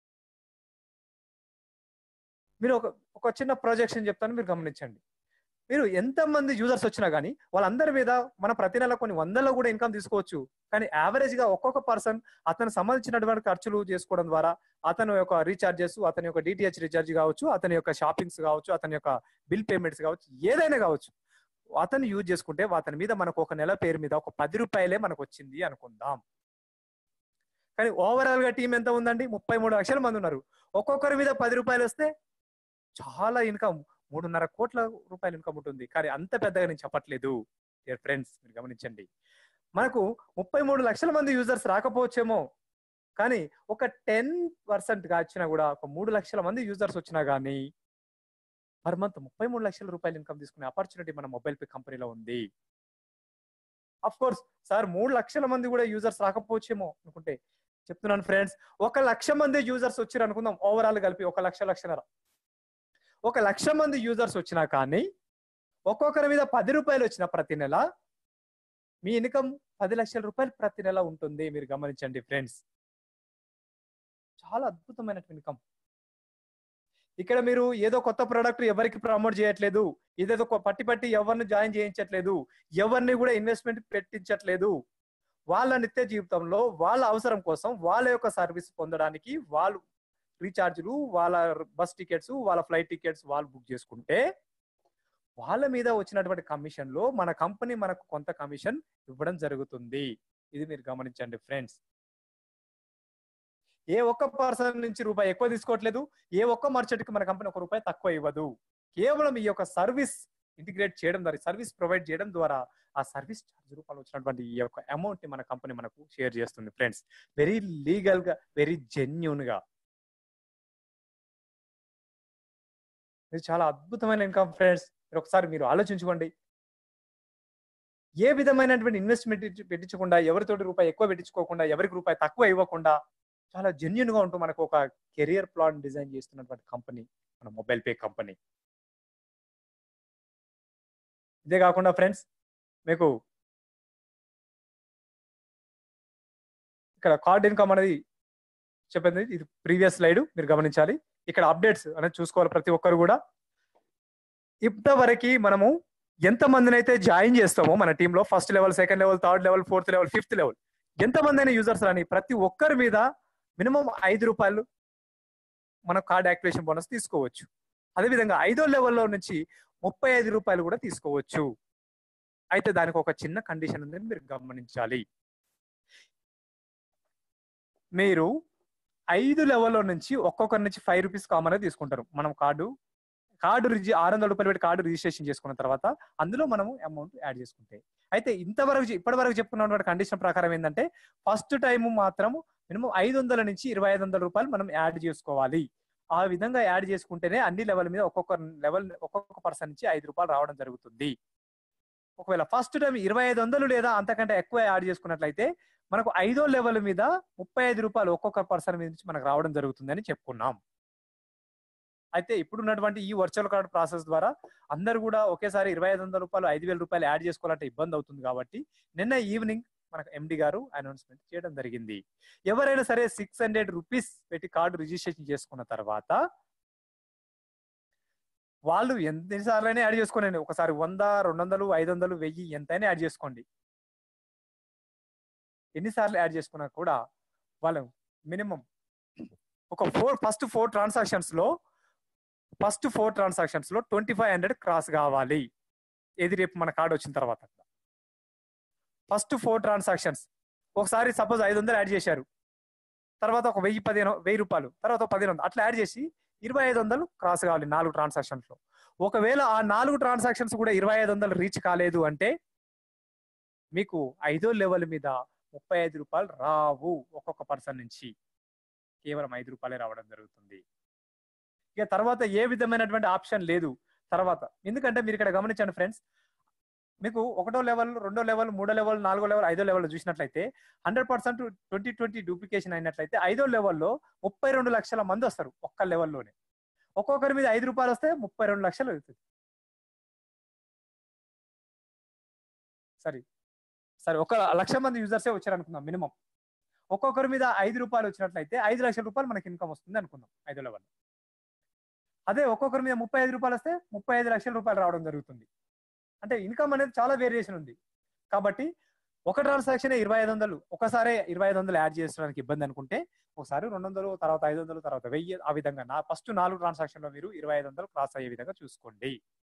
మీరు ఒక ఒక చిన్న ప్రొజెక్షన్ చెప్తాను మీరు గమనించండి మీరు ఎంత మంది యూజర్స్ వచ్చినా కానీ వాళ్ళందరి మీద మన ప్రతి నెల కొన్ని వందల్లో కూడా ఇన్కమ్ తీసుకోవచ్చు కానీ యావరేజ్ గా ఒక్కొక్క పర్సన్ అతను సంబంధించినటువంటి ఖర్చులు చేసుకోవడం ద్వారా అతని యొక్క రీఛార్జెస్ అతని యొక్క డిటిహెచ్ రీఛార్జ్ కావచ్చు అతని యొక్క షాపింగ్స్ కావచ్చు అతని యొక్క బిల్ పేమెంట్స్ కావచ్చు ఏదైనా కావచ్చు అతను యూజ్ చేసుకుంటే అతని మీద మనకు ఒక నెల పేరు మీద ఒక పది రూపాయలే మనకు వచ్చింది అనుకుందాం కానీ ఓవరాల్ గా టీం ఎంత ఉందండి ముప్పై మూడు లక్షల మంది ఉన్నారు ఒక్కొక్కరి మీద పది రూపాయలు వస్తే చాలా ఇన్కమ్ మూడున్నర కోట్ల రూపాయల ఇన్కమ్ ఉంటుంది కానీ అంత పెద్దగా నేను చెప్పట్లేదు డియర్ ఫ్రెండ్స్ మీరు గమనించండి మనకు ముప్పై మూడు లక్షల మంది యూజర్స్ రాకపోవచ్చేమో కానీ ఒక టెన్ పర్సెంట్ గా వచ్చినా కూడా ఒక మూడు లక్షల మంది యూజర్స్ వచ్చినా కానీ పర్ మంత్ ముప్పై మూడు లక్షల రూపాయలు ఇన్కమ్ తీసుకునే ఆపర్చునిటీ మన మొబైల్ పే కంపెనీలో ఉంది అఫ్ కోర్స్ సార్ మూడు లక్షల మంది కూడా యూజర్స్ రాకపోవచ్చేమో అనుకుంటే చెప్తున్నాను ఫ్రెండ్స్ ఒక లక్ష మంది యూజర్స్ వచ్చారు అనుకుందాం ఓవరాల్ కలిపి ఒక లక్ష లక్షన్నర ఒక లక్ష మంది యూజర్స్ వచ్చినా కానీ ఒక్కొక్కరి మీద పది రూపాయలు వచ్చిన ప్రతి నెల మీ ఇన్కమ్ పది లక్షల రూపాయలు ప్రతి నెల ఉంటుంది మీరు గమనించండి ఫ్రెండ్స్ చాలా అద్భుతమైనటువంటి ఇన్కమ్ ఇక్కడ మీరు ఏదో కొత్త ప్రోడక్ట్ ఎవరికి ప్రమోట్ చేయట్లేదు ఇదేదో కొ- పట్టి పట్టి ఎవరిని జాయిన్ చేయించట్లేదు ఎవరిని కూడా ఇన్వెస్ట్మెంట్ పెట్టించట్లేదు వాళ్ళ నిత్య జీవితంలో వాళ్ళ అవసరం కోసం వాళ్ళ యొక్క సర్వీస్ పొందడానికి వాళ్ళు రీఛార్జ్లు వాళ్ళ బస్ టికెట్స్ వాళ్ళ ఫ్లైట్ టికెట్స్ వాళ్ళు బుక్ చేసుకుంటే వాళ్ళ మీద వచ్చినటువంటి కమిషన్ లో మన కంపెనీ మనకు కొంత కమిషన్ ఇవ్వడం జరుగుతుంది ఇది మీరు గమనించండి ఫ్రెండ్స్ ఏ ఒక్క పర్సన్ నుంచి రూపాయి ఎక్కువ తీసుకోవట్లేదు ఏ ఒక్క మర్చెంట్ కి మన కంపెనీ ఒక రూపాయి తక్కువ ఇవ్వదు కేవలం ఈ యొక్క సర్వీస్ ఇంటిగ్రేట్ చేయడం ద్వారా సర్వీస్ ప్రొవైడ్ చేయడం ద్వారా ఆ సర్వీస్ ఛార్జ్ రూపంలో వచ్చినటువంటి ఈ యొక్క అమౌంట్ ని మన కంపెనీ మనకు షేర్ చేస్తుంది ఫ్రెండ్స్ వెరీ లీగల్ గా వెరీ జెన్యున్ గా ఇది చాలా అద్భుతమైన ఇన్కమ్ ఫ్రెండ్స్ మీరు ఒకసారి మీరు ఆలోచించుకోండి ఏ విధమైనటువంటి ఇన్వెస్ట్మెంట్ పెట్టించకుండా ఎవరితోటి రూపాయి ఎక్కువ పెట్టించుకోకుండా ఎవరికి రూపాయి తక్కువ ఇవ్వకుండా చాలా జెన్యున్ గా ఉంటూ మనకు ఒక కెరియర్ ప్లాన్ డిజైన్ చేస్తున్నటువంటి కంపెనీ మన మొబైల్ పే కంపెనీ ఇదే కాకుండా ఫ్రెండ్స్ మీకు ఇక్కడ కార్డ్ ఇన్కమ్ అనేది చెప్పింది ఇది ప్రీవియస్ స్లైడ్ మీరు గమనించాలి ఇక్కడ అప్డేట్స్ అనేది చూసుకోవాలి ప్రతి ఒక్కరు కూడా ఇంతవరకు మనము ఎంత మందిని అయితే జాయిన్ చేస్తామో మన టీంలో first level second level third level fourth level fifth level ఎంత మంది అయినా యూజర్స్ అని ప్రతి ఒక్కరి మీద మినిమం ఐదు రూపాయలు మనం కార్డ్ యాక్టివేషన్ బోనస్ తీసుకోవచ్చు అదేవిధంగా ఐదో లెవెల్లో నుంచి ముప్పై ఐదు రూపాయలు కూడా తీసుకోవచ్చు అయితే దానికి ఒక చిన్న కండిషన్ ఉంది మీరు గమనించాలి మీరు ఐదు లెవెల్లో నుంచి ఒక్కొక్కరి నుంచి ఫైవ్ రూపీస్ కామన్ తీసుకుంటారు మనం కార్డు కార్డు రిజి ఆరు వందల రూపాయలు పెట్టి కార్డు రిజిస్ట్రేషన్ చేసుకున్న తర్వాత అందులో మనము అమౌంట్ యాడ్ చేసుకుంటే అయితే ఇంతవరకు ఇప్పటి వరకు చెప్పుకున్నటువంటి కండిషన్ ప్రకారం ఏంటంటే ఫస్ట్ టైం మాత్రం మినిమం ఐదు వందల నుంచి ఇరవై ఐదు వందల రూపాయలు మనం యాడ్ చేసుకోవాలి ఆ విధంగా యాడ్ చేసుకుంటేనే అన్ని లెవెల్ మీద ఒక్కొక్క లెవెల్ ఒక్కొక్క పర్సన్ నుంచి ఐదు రూపాయలు రావడం జరుగుతుంది ఒకవేళ ఫస్ట్ టైం ఇరవై ఐదు వందలు లేదా అంతకంటే ఎక్కువ యాడ్ చేసుకున్నట్లయితే మనకు ఐదో లెవెల్ మీద ముప్పై ఐదు రూపాయలు ఒక్కొక్క పర్సన్ మీద నుంచి మనకు రావడం జరుగుతుంది అని చెప్పుకున్నాం అయితే ఇప్పుడు ఉన్నటువంటి ఈ వర్చువల్ కార్డ్ ప్రాసెస్ ద్వారా అందరు కూడా ఒకేసారి ఇరవై ఐదు వందల రూపాయలు ఐదు వేల రూపాయలు యాడ్ చేసుకోవాలంటే ఇబ్బంది అవుతుంది కాబట్టి నిన్న ఈవినింగ్ మనకు ఎండి గారు అనౌన్స్మెంట్ చేయడం జరిగింది ఎవరైనా సరే సిక్స్ హండ్రెడ్ రూపీస్ పెట్టి కార్డు రిజిస్ట్రేషన్ చేసుకున్న తర్వాత వాళ్ళు ఎన్నిసార్లు యాడ్ చేసుకోండి ఒకసారి వంద రెండు వందలు ఐదు వందలు వెయ్యి ఎంతైనా యాడ్ చేసుకోండి ఎన్నిసార్లు యాడ్ చేసుకున్నా కూడా వాళ్ళు మినిమం ఒక ఫోర్ ఫస్ట్ ఫోర్ ట్రాన్సాక్షన్స్ లో ఫస్ట్ ఫోర్ ట్రాన్సాక్షన్స్ లో ట్వంటీ ఫైవ్ హండ్రెడ్ క్రాస్ కావాలి ఏది రేపు మన కార్డు వచ్చిన తర్వాత ఫస్ట్ ఫోర్ ట్రాన్సాక్షన్స్ ఒకసారి సపోజ్ ఐదు వందలు యాడ్ చేశారు తర్వాత ఒక వెయ్యి పదిహేను వెయ్యి రూపాయలు తర్వాత ఒక పదిహేను వందలు అట్లా యాడ్ చేసి ఇరవై ఐదు వందలు క్రాస్ కావాలి నాలుగు ట్రాన్సాక్షన్స్ లో ఒకవేళ ఆ నాలుగు ట్రాన్సాక్షన్స్ కూడా ఇరవై ఐదు వందలు రీచ్ కాలేదు అంటే మీకు ఐదో లెవెల్ మీద ముప్పై ఐదు రూపాయలు రావు ఒక్కొక్క పర్సన్ నుంచి కేవలం ఐదు రూపాయలే రావడం జరుగుతుంది ఇక తర్వాత ఏ విధమైనటువంటి ఆప్షన్ లేదు తర్వాత ఎందుకంటే మీరు ఇక్కడ గమనించండి ఫ్రెండ్స్ మీకు ఒకటో లెవెల్ రెండో లెవెల్ మూడో లెవెల్ నాలుగో లెవెల్ ఐదో లెవెల్ చూసినట్లయితే hundred percent twenty twenty duplication అయినట్లయితే ఐదో లెవెల్లో ముప్పై రెండు లక్షల మంది వస్తారు ఒక్క లెవెల్లోనే ఒక్కొక్కరి మీద ఐదు రూపాయలు వస్తే ముప్పై రెండు లక్షలు అవుతుంది సరే సరే ఒక లక్ష మంది యూజర్సే వచ్చారు అనుకుందాం మినిమం ఒక్కొక్కరి మీద ఐదు రూపాయలు వచ్చినట్లయితే ఐదు లక్షల రూపాయలు మనకి ఇన్కమ్ వస్తుంది అనుకుందాం ఐదో లెవెల్ అదే ఒక్కొక్కరి మీద ముప్పై ఐదు రూపాయలు వస్తే ముప్పై ఐదు లక్షల రూపాయలు రావడం జరుగుతుంది అంటే ఇన్కమ్ అనేది చాలా వేరియేషన్ ఉంది కాబట్టి ఒక ట్రాన్సాక్షన్ ఇరవై ఐదు వందలు ఒకసారి ఇరవై ఐదు వందలు యాడ్ చేసుకోవడానికి ఇబ్బంది అనుకుంటే ఒకసారి రెండు వందలు తర్వాత ఐదు వందలు తర్వాత వెయ్యి ఆ విధంగా నా ఫస్ట్ నాలుగు ట్రాన్సాక్షన్ లో మీరు ఇరవై ఐదు వందలు క్రాస్ అయ్యే విధంగా చూసుకోండి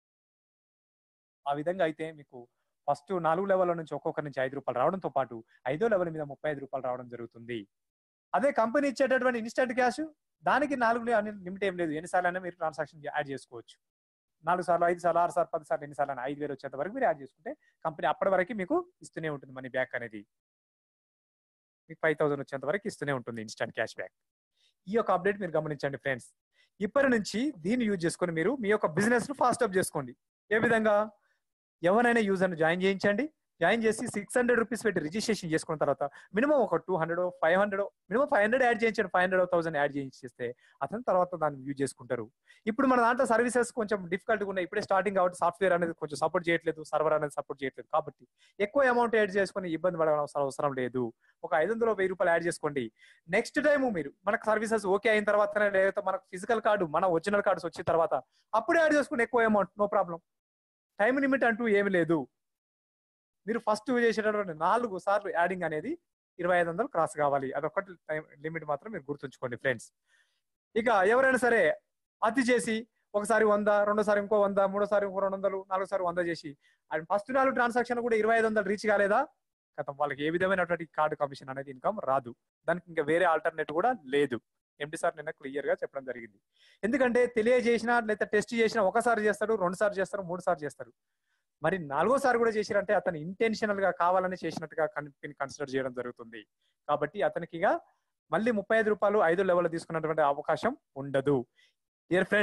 ఆ విధంగా అయితే మీకు ఫస్ట్ నాలుగు లెవెల్ నుంచి ఒక్కొక్కరి నుంచి ఐదు రూపాయలు రావడంతో పాటు ఐదో లెవెల్ మీద ముప్పై ఐదు రూపాయలు రావడం జరుగుతుంది అదే కంపెనీ ఇచ్చేటటువంటి ఇన్స్టెంట్ క్యాష్ దానికి నాలుగు లిమిట్ ఏం లేదు ఎన్నిసార్లు అయినా మీరు ట్రాన్సాక్షన్ యాడ్ చేసుకోవచ్చు నాలుగు సార్లు ఐదు సార్లు ఆరు సార్లు పది సార్లు ఎన్నిసార్లు అయినా ఐదు వేలు వచ్చేంత వరకు మీరు యాడ్ చేసుకుంటే కంపెనీ అప్పటి వరకు మీకు ఇస్తూనే ఉంటుంది మనీ బ్యాక్ అనేది మీకు ఫైవ్ థౌసండ్ వచ్చేంత వరకు ఇస్తూనే ఉంటుంది ఇన్స్టెంట్ క్యాష్ బ్యాక్ ఈ యొక్క అప్డేట్ మీరు గమనించండి ఫ్రెండ్స్ ఇప్పటి నుంచి దీన్ని యూజ్ చేసుకొని మీరు మీ యొక్క బిజినెస్ ను ఫాస్ట్ అప్ చేసుకోండి ఏ విధంగా ఎవరైనా యూజర్ ను జాయిన్ చేయించండి జాయిన్ చేసి సిక్స్ హండ్రెడ్ రూపీస్ పెట్టి రిజిస్ట్రేషన్ చేసుకున్న తర్వాత మినిమం ఒక two hundred five hundred minimum five hundred add చేయించండి ఫైవ్ హండ్రెడ్ థౌసండ్ యాడ్ చేస్తే అతని తర్వాత దాన్ని యూజ్ చేసుకుంటారు ఇప్పుడు మన దాంట్లో సర్వీసెస్ కొంచెం డిఫికల్ట్ గా ఉన్నాయి ఇప్పుడే స్టార్టింగ్ కాబట్టి సాఫ్ట్వేర్ అనేది కొంచెం సపోర్ట్ చేయట్లేదు సర్వర్ అనేది సపోర్ట్ చేయట్లేదు కాబట్టి ఎక్కువ అమౌంట్ యాడ్ చేసుకుని ఇబ్బంది పడవలసిన అవసరం లేదు ఒక ఐదు వందలు వెయ్యి రూపాయలు యాడ్ చేసుకోండి నెక్స్ట్ టైం మీరు మనకు సర్వీసెస్ ఓకే అయిన తర్వాతనే లేదా మనకు ఫిజికల్ కార్డు మన ఒరిజినల్ కార్డ్స్ వచ్చిన తర్వాత అప్పుడే యాడ్ చేసుకుని ఎక్కువ amount no problem time limit అంటూ ఏమి లేదు మీరు ఫస్ట్ చేసేటటువంటి నాలుగు సార్లు యాడింగ్ అనేది ఇరవై ఐదు వందలు క్రాస్ కావాలి అదొకటి టైం లిమిట్ మాత్రం మీరు గుర్తుంచుకోండి ఫ్రెండ్స్ ఇక ఎవరైనా సరే అతి చేసి ఒకసారి వంద రెండోసారి ఇంకో వంద మూడోసారి ఇంకో రెండు వందలు నాలుగోసారి వంద చేసి అండ్ ఫస్ట్ నాలుగు ట్రాన్సాక్షన్ కూడా ఇరవై ఐదు వందలు రీచ్ కాలేదా గతం వాళ్ళకి ఏ విధమైనటువంటి కార్డు కమిషన్ అనేది ఇన్కమ్ రాదు దానికి ఇంకా వేరే ఆల్టర్నేట్ కూడా లేదు ఎండి సార్ నిన్న క్లియర్ గా చెప్పడం జరిగింది ఎందుకంటే తెలియజేసిన లేదా టెస్ట్ చేసిన ఒకసారి చేస్తారు రెండు సార్లు చేస్తారు మూడు సార్లు చేస్తారు మరి నాలుగోసారి కూడా చేసిరంటే అతను ఇంటెన్షనల్ గా కావాలని చేసినట్టుగా కంపెనీ కన్సిడర్ చేయడం జరుగుతుంది కాబట్టి అతనికి మళ్ళీ ముప్పై ఐదు రూపాయలు ఐదు లెవెల్ తీసుకున్నటువంటి అవకాశం ఉండదు డియర్ ఫ్రెండ్స్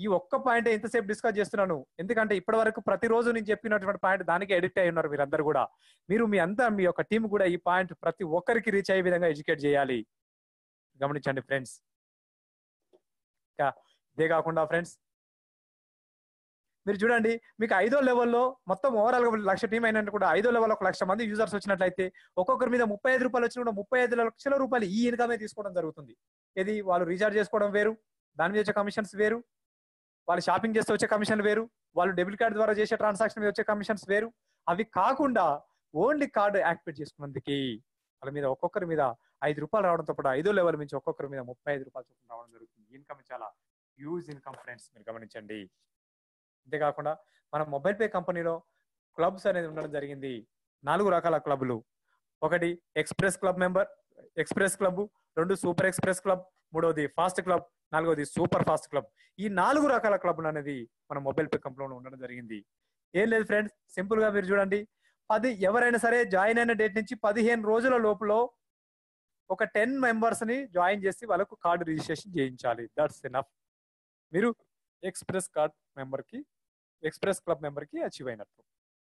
ఈ ఒక్క పాయింట్ ఎంతసేపు డిస్కస్ చేస్తున్నాను ఎందుకంటే ఇప్పటి వరకు ప్రతిరోజు నేను చెప్పినటువంటి పాయింట్ దానికి ఎడిక్ట్ అయి ఉన్నారు మీరందరూ కూడా మీరు మీ అంతా మీ యొక్క టీం కూడా ఈ పాయింట్ ప్రతి ఒక్కరికి రీచ్ అయ్యే విధంగా ఎడ్యుకేట్ చేయాలి గమనించండి ఫ్రెండ్స్ ఇంకా ఇదే కాకుండా ఫ్రెండ్స్ మీరు చూడండి మీకు ఐదో లెవెల్లో మొత్తం ఓవరాల్ గా లక్ష టీం అయినట్టు కూడా ఐదో లెవెల్ ఒక లక్ష మంది యూజర్స్ వచ్చినట్లయితే ఒక్కొక్కరి మీద ముప్పై ఐదు రూపాయలు వచ్చిన కూడా ముప్పై ఐదు లక్షల రూపాయలు ఈ ఇన్కమే తీసుకోవడం జరుగుతుంది ఇది వాళ్ళు రీఛార్జ్ చేసుకోవడం వేరు దాని మీద వచ్చే కమిషన్స్ వేరు వాళ్ళు షాపింగ్ చేస్తే వచ్చే కమిషన్ వేరు వాళ్ళు డెబిట్ కార్డు ద్వారా చేసే ట్రాన్సాక్షన్ మీద వచ్చే కమిషన్స్ వేరు అవి కాకుండా ఓన్లీ కార్డు యాక్టివేట్ చేసుకున్నందుకు వాళ్ళ మీద ఒక్కొక్కరి మీద ఐదు రూపాయలు రావడంతో పాటు ఐదో లెవెల్ నుంచి ఒక్కొక్కరి మీద ముప్పై ఐదు రూపాయలు చొప్పున రావడం జరుగుతుంది ఇన్కమ్ చాలా హ్యూజ్ ఇన్కమ్ ఫ్రెండ్స్ మీరు గమనించండి అంతేకాకుండా మన మొబైల్ పే కంపెనీలో క్లబ్స్ అనేది ఉండడం జరిగింది నాలుగు రకాల క్లబ్లు ఒకటి express club member express club రెండు సూపర్ ఎక్స్ప్రెస్ క్లబ్ మూడవది ఫాస్ట్ క్లబ్ నాలుగవది సూపర్ ఫాస్ట్ క్లబ్ ఈ నాలుగు రకాల క్లబ్లు అనేది మన మొబైల్ పే కంపెనీలో ఉండడం జరిగింది ఏం లేదు ఫ్రెండ్స్ సింపుల్ గా మీరు చూడండి పది ఎవరైనా సరే జాయిన్ అయిన డేట్ నుంచి పదిహేను రోజుల లోపల ఒక టెన్ మెంబర్స్ ని జాయిన్ చేసి వాళ్ళకు కార్డు రిజిస్ట్రేషన్ చేయించాలి దట్స్ ఎనఫ్ మీరు ఎక్స్ప్రెస్ కార్డ్ మెంబర్ కి ఎక్స్ప్రెస్ క్లబ్ మెంబర్ కి అచీవ్ అయినట్టు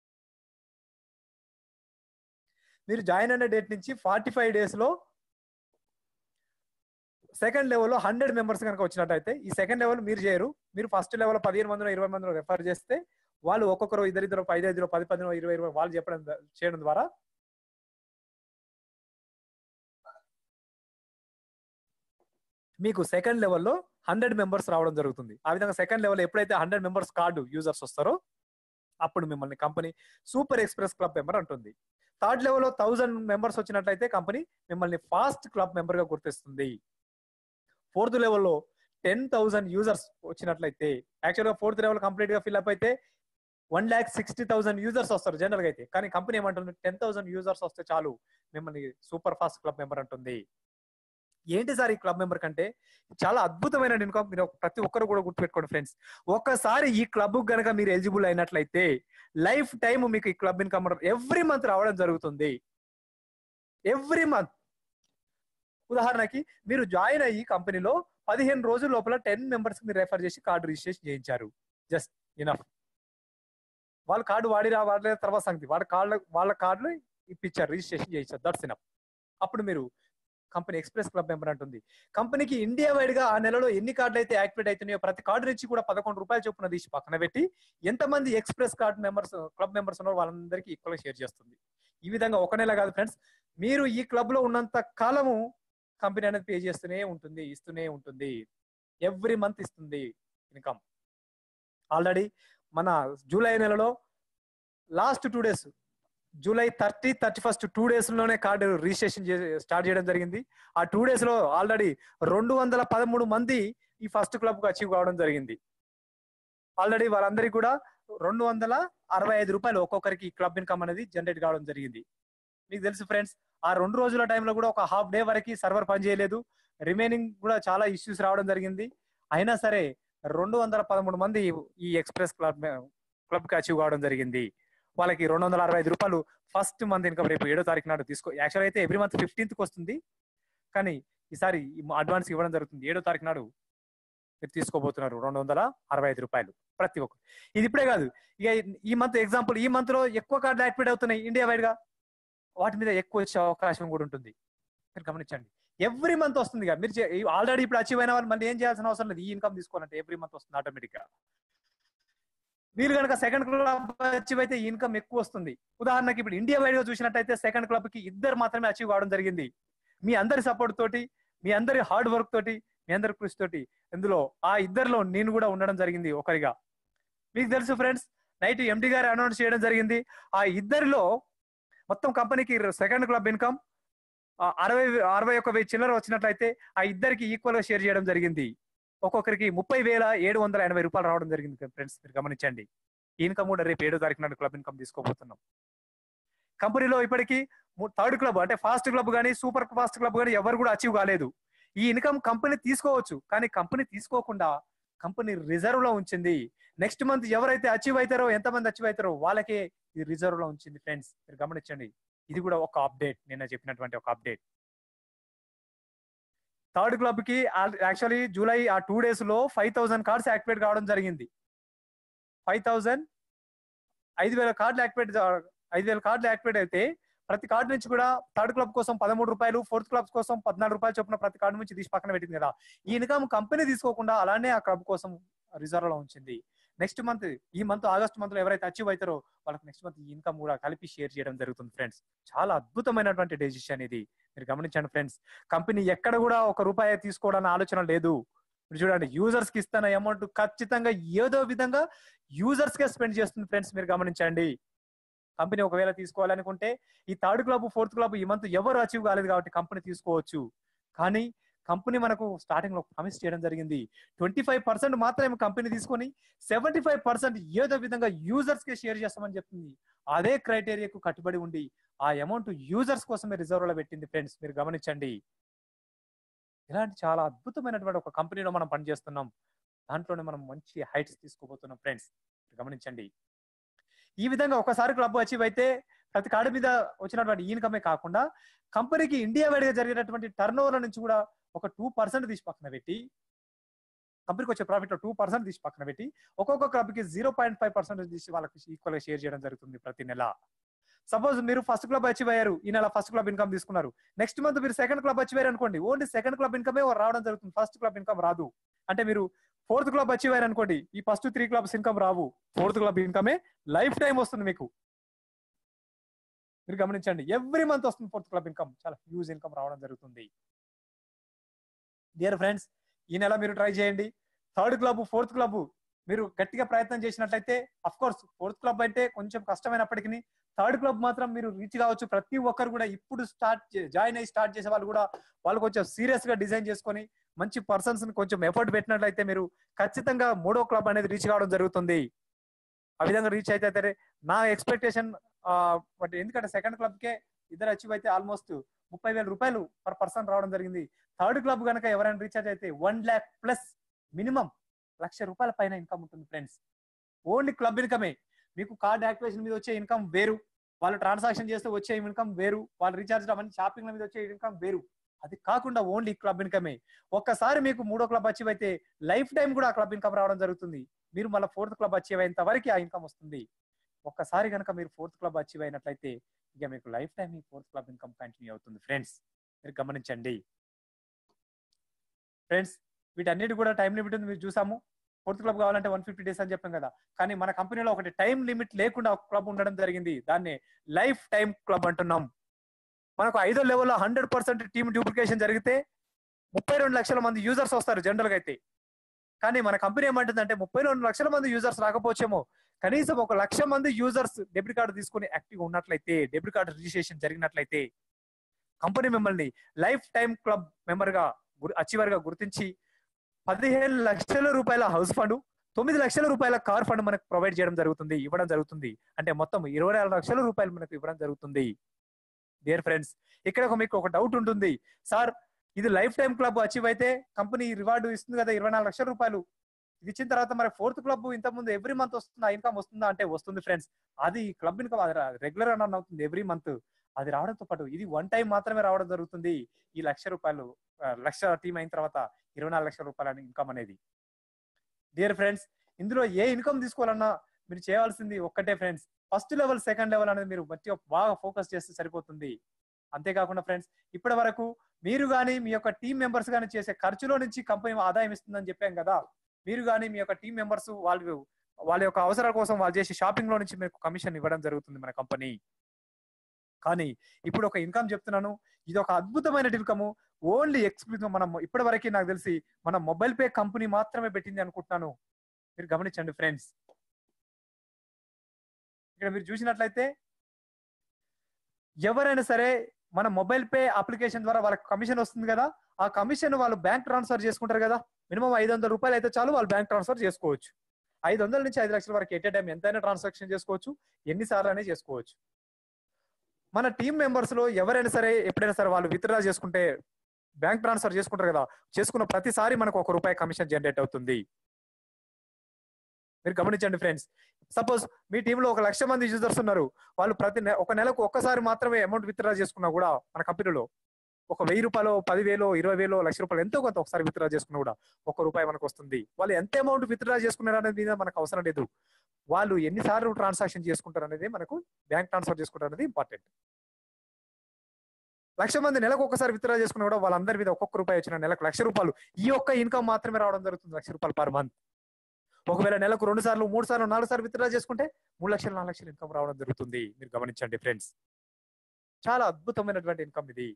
మీరు జాయిన్ అయిన డేట్ నుంచి ఫార్టీ ఫైవ్ డేస్ లో సెకండ్ లెవెల్లో హండ్రెడ్ మెంబర్స్ కనుక వచ్చినట్టయితే ఈ సెకండ్ లెవెల్ మీరు చేయరు మీరు ఫస్ట్ లెవెల్ పదిహేను మందిలో ఇరవై మందిలో రెఫర్ చేస్తే వాళ్ళు ఒక్కొక్కరు ఇద్దరిద్దరు ఐదు ఐదు పది పది ఇరవై ఇరవై వాళ్ళు చెప్పడం చేయడం ద్వారా మీకు సెకండ్ లెవెల్లో హండ్రెడ్ మెంబర్స్ రావడం జరుగుతుంది ఆ విధంగా సెకండ్ లెవెల్ ఎప్పుడైతే హండ్రెడ్ మెంబర్స్ కార్డు యూజర్స్ వస్తారో అప్పుడు మిమ్మల్ని company super express club member అంటుంది థర్డ్ లెవెల్లో థౌజండ్ మెంబర్స్ వచ్చినట్లయితే కంపెనీ మిమ్మల్ని ఫాస్ట్ క్లబ్ మెంబర్ గా గుర్తిస్తుంది ఫోర్త్ లెవెల్లో టెన్ థౌసండ్ యూజర్స్ వచ్చినట్లయితే యాక్చువల్గా ఫోర్త్ లెవెల్ కంప్లీట్ గా ఫిల్ అప్ అయితే one lakh sixty thousand users వస్తారు జనరల్ గా అయితే కానీ కంపెనీ ఏమంటుంది టెన్ థౌసండ్ యూజర్స్ వస్తే చాలు మిమ్మల్ని సూపర్ ఫాస్ట్ క్లబ్ మెంబర్ అంటుంది ఏంటి సార్ ఈ క్లబ్ మెంబర్ కంటే చాలా అద్భుతమైన ఇన్కమ్ మీరు ప్రతి ఒక్కరు కూడా గుర్తుపెట్టుకోండి ఫ్రెండ్స్ ఒక్కసారి ఈ క్లబ్ గనక మీరు ఎలిజిబుల్ అయినట్లయితే లైఫ్ టైం మీకు ఈ క్లబ్ ఇన్కమ్ ఎవ్రీ మంత్ రావడం జరుగుతుంది ఎవ్రీ మంత్ ఉదాహరణకి మీరు జాయిన్ అయ్యి కంపెనీలో పదిహేను రోజుల లోపల టెన్ మెంబర్స్ మీరు రెఫర్ చేసి కార్డు రిజిస్ట్రేషన్ చేయించారు జస్ట్ ఇనఫ్ వాళ్ళ కార్డు వాడిరా వాడలేదు తర్వాత సంగతి వాళ్ళ కార్డు వాళ్ళ కార్డులు ఇప్పించారు రిజిస్ట్రేషన్ చేయించారు దట్స్ ఇనఫ్ అప్పుడు మీరు కంపెనీ ఎక్స్ప్రెస్ క్లబ్ మెంబర్ అంటుంది కంపెనీకి ఇండియా వైడ్ గా ఆ నెలలో ఎన్ని కార్డులు అయితే యాక్టివేట్ అవుతున్నాయో ప్రతి కార్డు నుంచి కూడా పదకొండు రూపాయలు చొప్పున తీసి పక్కన పెట్టి ఎంతమంది express card members club members ఉన్నారో వాళ్ళందరికీ ఈక్వల్ షేర్ చేస్తుంది ఈ విధంగా ఒక నెల కాదు ఫ్రెండ్స్ మీరు ఈ క్లబ్ లో ఉన్నంత కాలము కంపెనీ అనేది పే చేస్తూనే ఉంటుంది ఇస్తూనే ఉంటుంది ఎవ్రీ మంత్ ఇస్తుంది ఇన్కమ్ ఆల్రెడీ మన జూలై నెలలో last two days July thirty thirty first two days లోనే కార్డు రిజిస్ట్రేషన్ స్టార్ట్ చేయడం జరిగింది ఆ టూ డేస్ లో ఆల్రెడీ రెండు వందల పదమూడు మంది ఈ ఫస్ట్ క్లబ్ కు అచీవ్ కావడం జరిగింది ఆల్రెడీ వాళ్ళందరికీ కూడా రెండు వందల అరవై ఐదు రూపాయలు ఒక్కొక్కరికి క్లబ్ ఇన్కమ్ అనేది జనరేట్ కావడం జరిగింది మీకు తెలుసు ఫ్రెండ్స్ ఆ రెండు రోజుల టైంలో కూడా ఒక హాఫ్ డే వరకు సర్వర్ పనిచేయలేదు రిమైనింగ్ కూడా చాలా ఇష్యూస్ రావడం జరిగింది అయినా సరే రెండు వందల పదమూడు మంది ఈ ఎక్స్ప్రెస్ క్లబ్ క్లబ్ కి అచీవ్ కావడం జరిగింది వాళ్ళకి రెండు వందల అరవై ఐదు రూపాయలు ఫస్ట్ మంత్ ఇన్కమ్ రేపు ఏడో తారీఖు నాడు తీసుకో యాక్చువల్ అయితే ఎవ్రీ మంత్ ఫిఫ్టీన్త్ కి వస్తుంది కానీ ఈసారి అడ్వాన్స్ ఇవ్వడం జరుగుతుంది ఏడో తారీఖు నాడు మీరు తీసుకోబోతున్నారు రెండు వందల అరవై ఐదు రూపాయలు ప్రతి ఒక్కరు ఇది ఇప్పుడే కాదు ఇక ఈ మంత్ ఎగ్జాంపుల్ ఈ మంత్ లో ఎక్కువ కార్డులు యాక్టివేట్ అవుతున్నాయి ఇండియా వైడ్ గా వాటి మీద ఎక్కువ వచ్చే అవకాశం కూడా ఉంటుంది మీరు గమనించండి ఎవ్రీ మంత్ వస్తుంది మీరు ఆల్రెడీ ఇప్పుడు అచీవ్ అయిన వాళ్ళు మళ్ళీ ఏం చేయాల్సిన అవసరం లేదు ఈ ఇన్కమ్ తీసుకోవాలంటే ఎవ్రీ మంత్ వస్తుంది ఆటోమేటిక్ గా మీరు కనుక సెకండ్ క్లబ్ అచీవ్ అయితే ఇన్కమ్ ఎక్కువ వస్తుంది ఉదాహరణకి ఇప్పుడు ఇండియా వైడ్ గా చూసినట్టయితే సెకండ్ క్లబ్ కి ఇద్దరు మాత్రమే అచీవ్ కావడం జరిగింది మీ అందరి సపోర్ట్ తోటి మీ అందరి హార్డ్ వర్క్ తోటి మీ అందరి కృషి తోటి ఇందులో ఆ ఇద్దరిలో నేను కూడా ఉండడం జరిగింది ఒకరిగా మీకు తెలుసు ఫ్రెండ్స్ నైట్ ఎండి గారు అనౌన్స్ చేయడం జరిగింది ఆ ఇద్దరిలో మొత్తం కంపెనీకి సెకండ్ క్లబ్ ఇన్కమ్ అరవై అరవై ఒక్క వెయ్యి చిల్లర వచ్చినట్లయితే ఆ ఇద్దరికి ఈక్వల్ గా షేర్ చేయడం జరిగింది ఒక్కొక్కరికి ముప్పై వేల ఏడు వందల ఎనభై రూపాయలు రావడం జరిగింది ఫ్రెండ్స్ మీరు గమనించండి ఈ ఇన్కమ్ కూడా రేపు ఏడో తారీఖు నాడు క్లబ్ ఇన్కమ్ తీసుకోబోతున్నాం కంపెనీలో ఇప్పటికీ థర్డ్ క్లబ్ అంటే ఫాస్ట్ క్లబ్ కానీ సూపర్ ఫాస్ట్ క్లబ్ కానీ ఎవరు కూడా అచీవ్ కాలేదు ఈ ఇన్కమ్ కంపెనీ తీసుకోవచ్చు కానీ కంపెనీ తీసుకోకుండా కంపెనీ రిజర్వ్ లో ఉంచింది నెక్స్ట్ మంత్ ఎవరైతే అచీవ్ అవుతారో ఎంతమంది అచీవ్ అవుతారో వాళ్ళకే ఇది రిజర్వ్ లో ఉంచింది ఫ్రెండ్స్ మీరు గమనించండి ఇది కూడా ఒక అప్డేట్ నిన్న చెప్పినటువంటి ఒక అప్డేట్ థర్డ్ క్లబ్ కి యాక్చువల్లీ జూలై ఆ టూ డేస్ లో ఫైవ్ థౌసండ్ కార్డ్స్ యాక్టివేట్ కావడం జరిగింది ఫైవ్ థౌసండ్ ఐదు వేల కార్డులు యాక్టివేట్ ఐదు వేల కార్డులు యాక్టివేట్ అయితే ప్రతి కార్డు నుంచి కూడా థర్డ్ క్లబ్ కోసం పదమూడు రూపాయలు ఫోర్త్ క్లబ్ కోసం పద్నాలుగు రూపాయలు చొప్పున ప్రతి కార్డు నుంచి తీసి పక్కన పెట్టింది కదా ఈ ఇన్కమ్ కంపెనీ తీసుకోకుండా అలానే ఆ క్లబ్ కోసం రిజర్వ్ లో ఉంచింది నెక్స్ట్ మంత్ ఈ మంత్ ఆగస్ట్ మంత్ లో ఎవరైతే అచీవ్ అవుతారో వాళ్ళకి నెక్స్ట్ మంత్ ఈ ఇన్కమ్ కూడా కలిపి షేర్ చేయడం జరుగుతుంది ఫ్రెండ్స్ చాలా అద్భుతమైనటువంటి డెసిషన్ ఇది మీరు గమనించండి ఫ్రెండ్స్ కంపెనీ ఎక్కడ కూడా ఒక రూపాయి తీసుకోవడానికి ఆలోచన లేదు మీరు చూడండి యూజర్స్ కి ఇస్తున్న అమౌంట్ ఖచ్చితంగా ఏదో విధంగా యూజర్స్ కే స్పెండ్ చేస్తుంది ఫ్రెండ్స్ మీరు గమనించండి కంపెనీ ఒకవేళ తీసుకోవాలనుకుంటే ఈ థర్డ్ క్లబ్ ఫోర్త్ క్లబ్ ఈ మంత్ ఎవరు అచీవ్ కాలేదు కాబట్టి కంపెనీ తీసుకోవచ్చు కానీ కంపెనీ మనకు స్టార్టింగ్ లో ప్రామిస్ చేయడం జరిగింది ట్వంటీ ఫైవ్ పర్సెంట్ మాత్రమే కంపెనీ తీసుకొని సెవెంటీ ఫైవ్ పర్సెంట్ ఏదో విధంగా యూజర్స్ కి షేర్ చేస్తామని చెప్తుంది అదే క్రైటీరియాకు కట్టుబడి ఉండి ఆ అమౌంట్ యూజర్స్ కోసమే రిజర్వ్ లో పెట్టింది ఫ్రెండ్స్ మీరు గమనించండి ఇలాంటి చాలా అద్భుతమైనటువంటి ఒక కంపెనీలో మనం పనిచేస్తున్నాం దాంట్లోనే మనం మంచి హైట్స్ తీసుకోబోతున్నాం ఫ్రెండ్స్ గమనించండి ఈ విధంగా ఒకసారి క్లబ్ అచీవ్ అయితే ప్రతి కార్డు మీద వచ్చినటువంటి ఇన్కమే కాకుండా కంపెనీకి ఇండియా వైడ్ గా జరిగినటువంటి టర్న్ ఓవర్ నుంచి కూడా ఒక టూ పర్సెంట్ తీసి పక్కన పెట్టి కంపెనీకి వచ్చే ప్రాఫిట్ లో టూ పర్సెంట్ తీసి పక్కన పెట్టి ఒక్కొక్క క్లబ్ కి జీరో పాయింట్ ఫైవ్ పర్సెంట్ తీసి వాళ్ళకి ఈక్వల్ గా షేర్ చేయడం జరుగుతుంది ప్రతి నెల సపోజ్ మీరు ఫస్ట్ క్లబ్ అచీవ్ అయ్యారు ఈ నెల ఫస్ట్ క్లబ్ ఇన్కమ్ తీసుకున్నారు నెక్స్ట్ మంత్ మీరు సెకండ్ క్లబ్ అచీవ్ అయ్యారు అనుకోండి ఓన్లీ సెకండ్ క్లబ్ ఇన్కమే రావడం జరుగుతుంది ఫస్ట్ క్లబ్ ఇన్కమ్ రాదు అంటే మీరు ఫోర్త్ క్లబ్ అచీవ్ అయ్యారు అనుకోండి ఈ ఫస్ట్ త్రీ క్లబ్స్ ఇన్కమ్ రావు ఫోర్త్ క్లబ్ ఇన్కమే లైఫ్ టైం వస్తుంది మీకు మీరు గమనించండి ఎవ్రీ మంత్ వస్తుంది ఫోర్త్ క్లబ్ ఇన్కమ్ చాలా హ్యూజ్ ఇన్కమ్ రావడం జరుగుతుంది డియర్ ఫ్రెండ్స్ ఈ నెల మీరు ట్రై చేయండి థర్డ్ క్లబ్ ఫోర్త్ క్లబ్ మీరు గట్టిగా ప్రయత్నం చేసినట్లయితే అఫ్ కోర్స్ ఫోర్త్ క్లబ్ అంటే కొంచెం కష్టమైనప్పటికీ థర్డ్ క్లబ్ మాత్రం మీరు రీచ్ కావచ్చు ప్రతి ఒక్కరు కూడా ఇప్పుడు స్టార్ట్ జాయిన్ అయ్యి స్టార్ట్ చేసే వాళ్ళు కూడా వాళ్ళు కొంచెం సీరియస్ గా డిజైన్ చేసుకొని మంచి పర్సన్స్ ని కొంచెం ఎఫర్ట్ పెట్టినట్లయితే మీరు ఖచ్చితంగా మూడో క్లబ్ అనేది రీచ్ కావడం జరుగుతుంది ఆ విధంగా రీచ్ అయితే అయితే నా ఎక్స్పెక్టేషన్ బట్ ఎందుకంటే సెకండ్ క్లబ్ కే ఇద్దరు అచీవ్ అయితే ఆల్మోస్ట్ ముప్పై వేల రూపాయలు పర్ పర్సన్ రావడం జరిగింది థర్డ్ క్లబ్ కనుక ఎవరైనా రీఛార్జ్ అయితే వన్ ల్యాక్ ప్లస్ మినిమం లక్ష రూపాయల పైన ఇన్కమ్ ఉంటుంది ఫ్రెండ్స్ ఓన్లీ క్లబ్ ఇన్కమే మీకు కార్డ్ యాక్టివేషన్ మీద వచ్చే ఇన్కమ్ వేరు వాళ్ళు ట్రాన్సాక్షన్ చేస్తే వచ్చే ఇన్కమ్ వేరు వాళ్ళు రీఛార్జ్ అవన్నీ షాపింగ్ మీద వచ్చే ఇన్కమ్ వేరు అది కాకుండా ఓన్లీ క్లబ్ ఇన్కమే ఒక్కసారి మీకు మూడో క్లబ్ అచీవ్ అయితే లైఫ్ టైం కూడా ఆ క్లబ్ ఇన్కమ్ రావడం జరుగుతుంది మీరు మళ్ళీ ఫోర్త్ క్లబ్ అచీవ్ అయ్యేంత వరకు ఆ ఇన్కమ్ వస్తుంది ఒక్కసారి కనుక మీరు ఫోర్త్ క్లబ్ అచీవ్ అయినట్లయితే ఇక మీకు లైఫ్ టైం ఈ ఫోర్త్ క్లబ్ ఇన్కమ్ కంటిన్యూ అవుతుంది ఫ్రెండ్స్ మీరు గమనించండి ఫ్రెండ్స్ వీటన్నిటి కూడా టైం లిమిట్ ఉంది మీరు చూసాము ఫోర్త్ క్లబ్ కావాలంటే వన్ ఫిఫ్టీ డేస్ అని చెప్పాం కదా కానీ మన కంపెనీలో ఒకటి టైం లిమిట్ లేకుండా ఒక క్లబ్ ఉండడం జరిగింది దాన్ని లైఫ్ టైం క్లబ్ అంటున్నాం మనకు ఐదో లెవెల్లో హండ్రెడ్ పర్సెంట్ టీమ్ డూప్లికేషన్ జరిగితే ముప్పై రెండు లక్షల మంది యూజర్స్ వస్తారు జనరల్ గా అయితే కానీ మన కంపెనీ ఏమంటుందంటే ముప్పై రెండు లక్షల మంది యూజర్స్ రాకపోవచ్చేమో కనీసం ఒక లక్ష మంది యూజర్స్ డెబిట్ కార్డు తీసుకుని యాక్టివ్ ఉన్నట్లయితే డెబిట్ కార్డు రిజిస్ట్రేషన్ జరిగినట్లయితే కంపెనీ మిమ్మల్ని లైఫ్ టైం క్లబ్ మెంబర్ గా అచీవర్ గా గుర్తించి పదిహేను లక్షల రూపాయల హౌస్ ఫండ్ తొమ్మిది లక్షల రూపాయల కార్ ఫండ్ మనకు ప్రొవైడ్ చేయడం జరుగుతుంది ఇవ్వడం జరుగుతుంది అంటే మొత్తం ఇరవై నాలుగు లక్షల రూపాయలు మనకు ఇవ్వడం జరుగుతుంది డియర్ ఫ్రెండ్స్ ఇక్కడ ఒక మీకు ఒక డౌట్ ఉంటుంది సార్ ఇది లైఫ్ టైం క్లబ్ అచీవ్ అయితే కంపెనీ రివార్డు ఇస్తుంది కదా ఇరవై నాలుగు లక్షల రూపాయలు ఇది ఇచ్చిన తర్వాత మరి ఫోర్త్ క్లబ్ ఇంత ముందు ఎవ్రీ మంత్ వస్తుందా ఇన్కమ్ వస్తుందా అంటే వస్తుంది ఫ్రెండ్స్ అది క్లబ్ ఇన్కమ్ అది రెగ్యులర్ రన్ అవుతుంది ఎవ్రీ మంత్ అది రావడంతో పాటు ఇది వన్ టైం మాత్రమే రావడం జరుగుతుంది ఈ లక్ష రూపాయలు ఆ, లక్ష టీం అయిన తర్వాత ఇరవై నాలుగు లక్షల రూపాయల ఇన్కమ్ అనేది డియర్ ఫ్రెండ్స్ ఇందులో ఏ ఇన్కమ్ తీసుకోవాలన్నా మీరు చేయాల్సింది ఒక్కటే friends first level second level అనేది మీరు మంచిగా బాగా ఫోకస్ చేస్తే సరిపోతుంది అంతేకాకుండా ఫ్రెండ్స్ ఇప్పటి వరకు మీరు కానీ మీ యొక్క టీం మెంబర్స్ కానీ చేసే ఖర్చులో నుంచి కంపెనీ ఆదాయం ఇస్తుందని చెప్పాం కదా మీరు కానీ మీ యొక్క టీం మెంబర్స్ వాళ్ళు వాళ్ళ యొక్క అవసరాల కోసం వాళ్ళు చేసే షాపింగ్ లో నుంచి మీకు కమిషన్ ఇవ్వడం జరుగుతుంది మన కంపెనీ కానీ ఇప్పుడు ఒక ఇన్కమ్ చెప్తున్నాను ఇది ఒక అద్భుతమైన ఇన్కమ్ ఓన్లీ ఎక్స్క్లూజివ్ మనం ఇప్పటి వరకు నాకు తెలిసి మన మొబైల్ పే కంపెనీ మాత్రమే పెట్టింది అనుకుంటున్నాను మీరు గమనించండి ఫ్రెండ్స్ ఇక్కడ మీరు చూసినట్లయితే ఎవరైనా సరే మన మొబైల్ పే అప్లికేషన్ ద్వారా వాళ్ళకి కమిషన్ వస్తుంది కదా ఆ కమిషన్ వాళ్ళు బ్యాంక్ ట్రాన్స్ఫర్ చేసుకుంటారు కదా మినిమం ఐదు వందల రూపాయలు అయితే చాలు వాళ్ళు బ్యాంక్ ట్రాన్స్ఫర్ చేసుకోవచ్చు ఐదు వందల నుంచి ఐదు లక్షల వరకు ఎట్ టైం ఎంతైనా ట్రాన్సాక్షన్ చేసుకోవచ్చు ఎన్నిసార్లు అయినా చేసుకోవచ్చు మన టీం మెంబర్స్ లో ఎవరైనా సరే ఎప్పుడైనా సరే వాళ్ళు విత్డ్రా చేసుకుంటే బ్యాంక్ ట్రాన్స్ఫర్ చేసుకుంటారు కదా చేసుకున్న ప్రతిసారి మనకు ఒక రూపాయి కమిషన్ జనరేట్ అవుతుంది మీరు గమనించండి ఫ్రెండ్స్ సపోజ్ మీ టీంలో ఒక లక్ష మంది యూజర్స్ ఉన్నారు వాళ్ళు ప్రతి నె- ఒక నెలకు ఒక్కసారి మాత్రమే అమౌంట్ విత్డ్రా చేసుకున్నా కూడా మన కంపెనీలో ఒక వెయ్యి రూపాయలు పదివేలు ఇరవై వేలు లక్ష రూపాయలు ఎంతో కొంత ఒకసారి విత్డ్రా చేసుకున్నా కూడా ఒక రూపాయి మనకు వస్తుంది వాళ్ళు ఎంత అమౌంట్ విత్డ్రా చేసుకున్నారు అనేది మీద మనకు అవసరం లేదు వాళ్ళు ఎన్నిసార్లు ట్రాన్సాక్షన్ చేసుకుంటారు అనేది మనకు బ్యాంక్ ట్రాన్స్ఫర్ చేసుకుంటారు అనేది ఇంపార్టెంట్ లక్ష మంది నెలకు ఒకసారి విత్డ్రా చేసుకున్నా కూడా వాళ్ళందరి మీద ఒక్కొక్క రూపాయి వచ్చిన నెలకు లక్ష రూపాయలు ఈ ఒక్క ఇన్కమ్ మాత్రమే రావడం జరుగుతుంది లక్ష రూపాయలు పర్ మంత్ ఒకవేళ నెలకు రెండు సార్లు మూడు సార్లు నాలుగు సార్లు విత్డ్రా చేసుకుంటే మూడు లక్షలు నాలుగు లక్షలు ఇన్కమ్ రావడం జరుగుతుంది మీరు గమనించండి ఫ్రెండ్స్ చాలా అద్భుతమైనటువంటి ఇన్కమ్ ఇది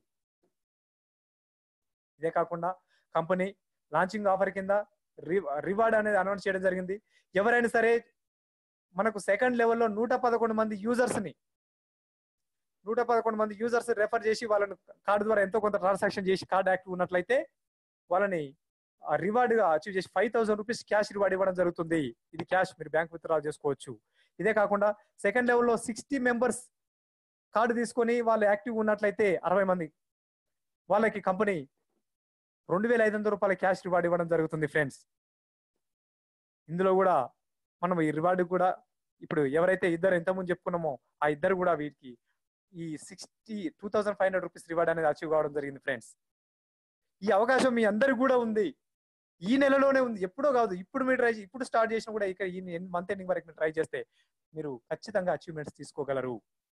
ఇదే కాకుండా కంపెనీ లాంచింగ్ ఆఫర్ కింద రివార్డ్ అనేది అనౌన్స్ చేయడం జరిగింది ఎవరైనా సరే మనకు సెకండ్ లెవెల్లో నూట పదకొండు మంది యూజర్స్ ని నూట పదకొండు మంది యూజర్స్ రెఫర్ చేసి వాళ్ళని కార్డు ద్వారా ఎంతో కొంత ట్రాన్సాక్షన్ చేసి కార్డు యాక్టివ్ ఉన్నట్లయితే వాళ్ళని రివార్డ్ గా అచీవ్ చేసి five thousand rupees cash reward ఇవ్వడం జరుగుతుంది ఇది క్యాష్ మీరు బ్యాంక్ విత్డ్రా చేసుకోవచ్చు ఇదే కాకుండా సెకండ్ లెవెల్లో సిక్స్టీ మెంబర్స్ కార్డు తీసుకొని వాళ్ళు యాక్టివ్ ఉన్నట్లయితే అరవై మంది వాళ్ళకి కంపెనీ రెండు వేల ఐదు వందల రూపాయల క్యాష్ రివార్డ్ ఇవ్వడం జరుగుతుంది ఫ్రెండ్స్ ఇందులో కూడా మనం ఈ రివార్డు కూడా ఇప్పుడు ఎవరైతే ఇద్దరు ఎంతమంది చెప్పుకున్నామో ఆ ఇద్దరు కూడా వీటికి ఈ sixty two thousand five hundred rupees reward అనేది అచీవ్ కావడం జరిగింది ఫ్రెండ్స్ ఈ అవకాశం మీ అందరికి కూడా ఉంది ఈ నెలలోనే ఉంది ఎప్పుడో కాదు ఇప్పుడు మీరు ట్రై ఇప్పుడు స్టార్ట్ చేసినా కూడా ఇక్కడ ఈ మంత్ ఎండింగ్ వరకు ట్రై చేస్తే మీరు ఖచ్చితంగా అచీవ్మెంట్స్ తీసుకోగలరు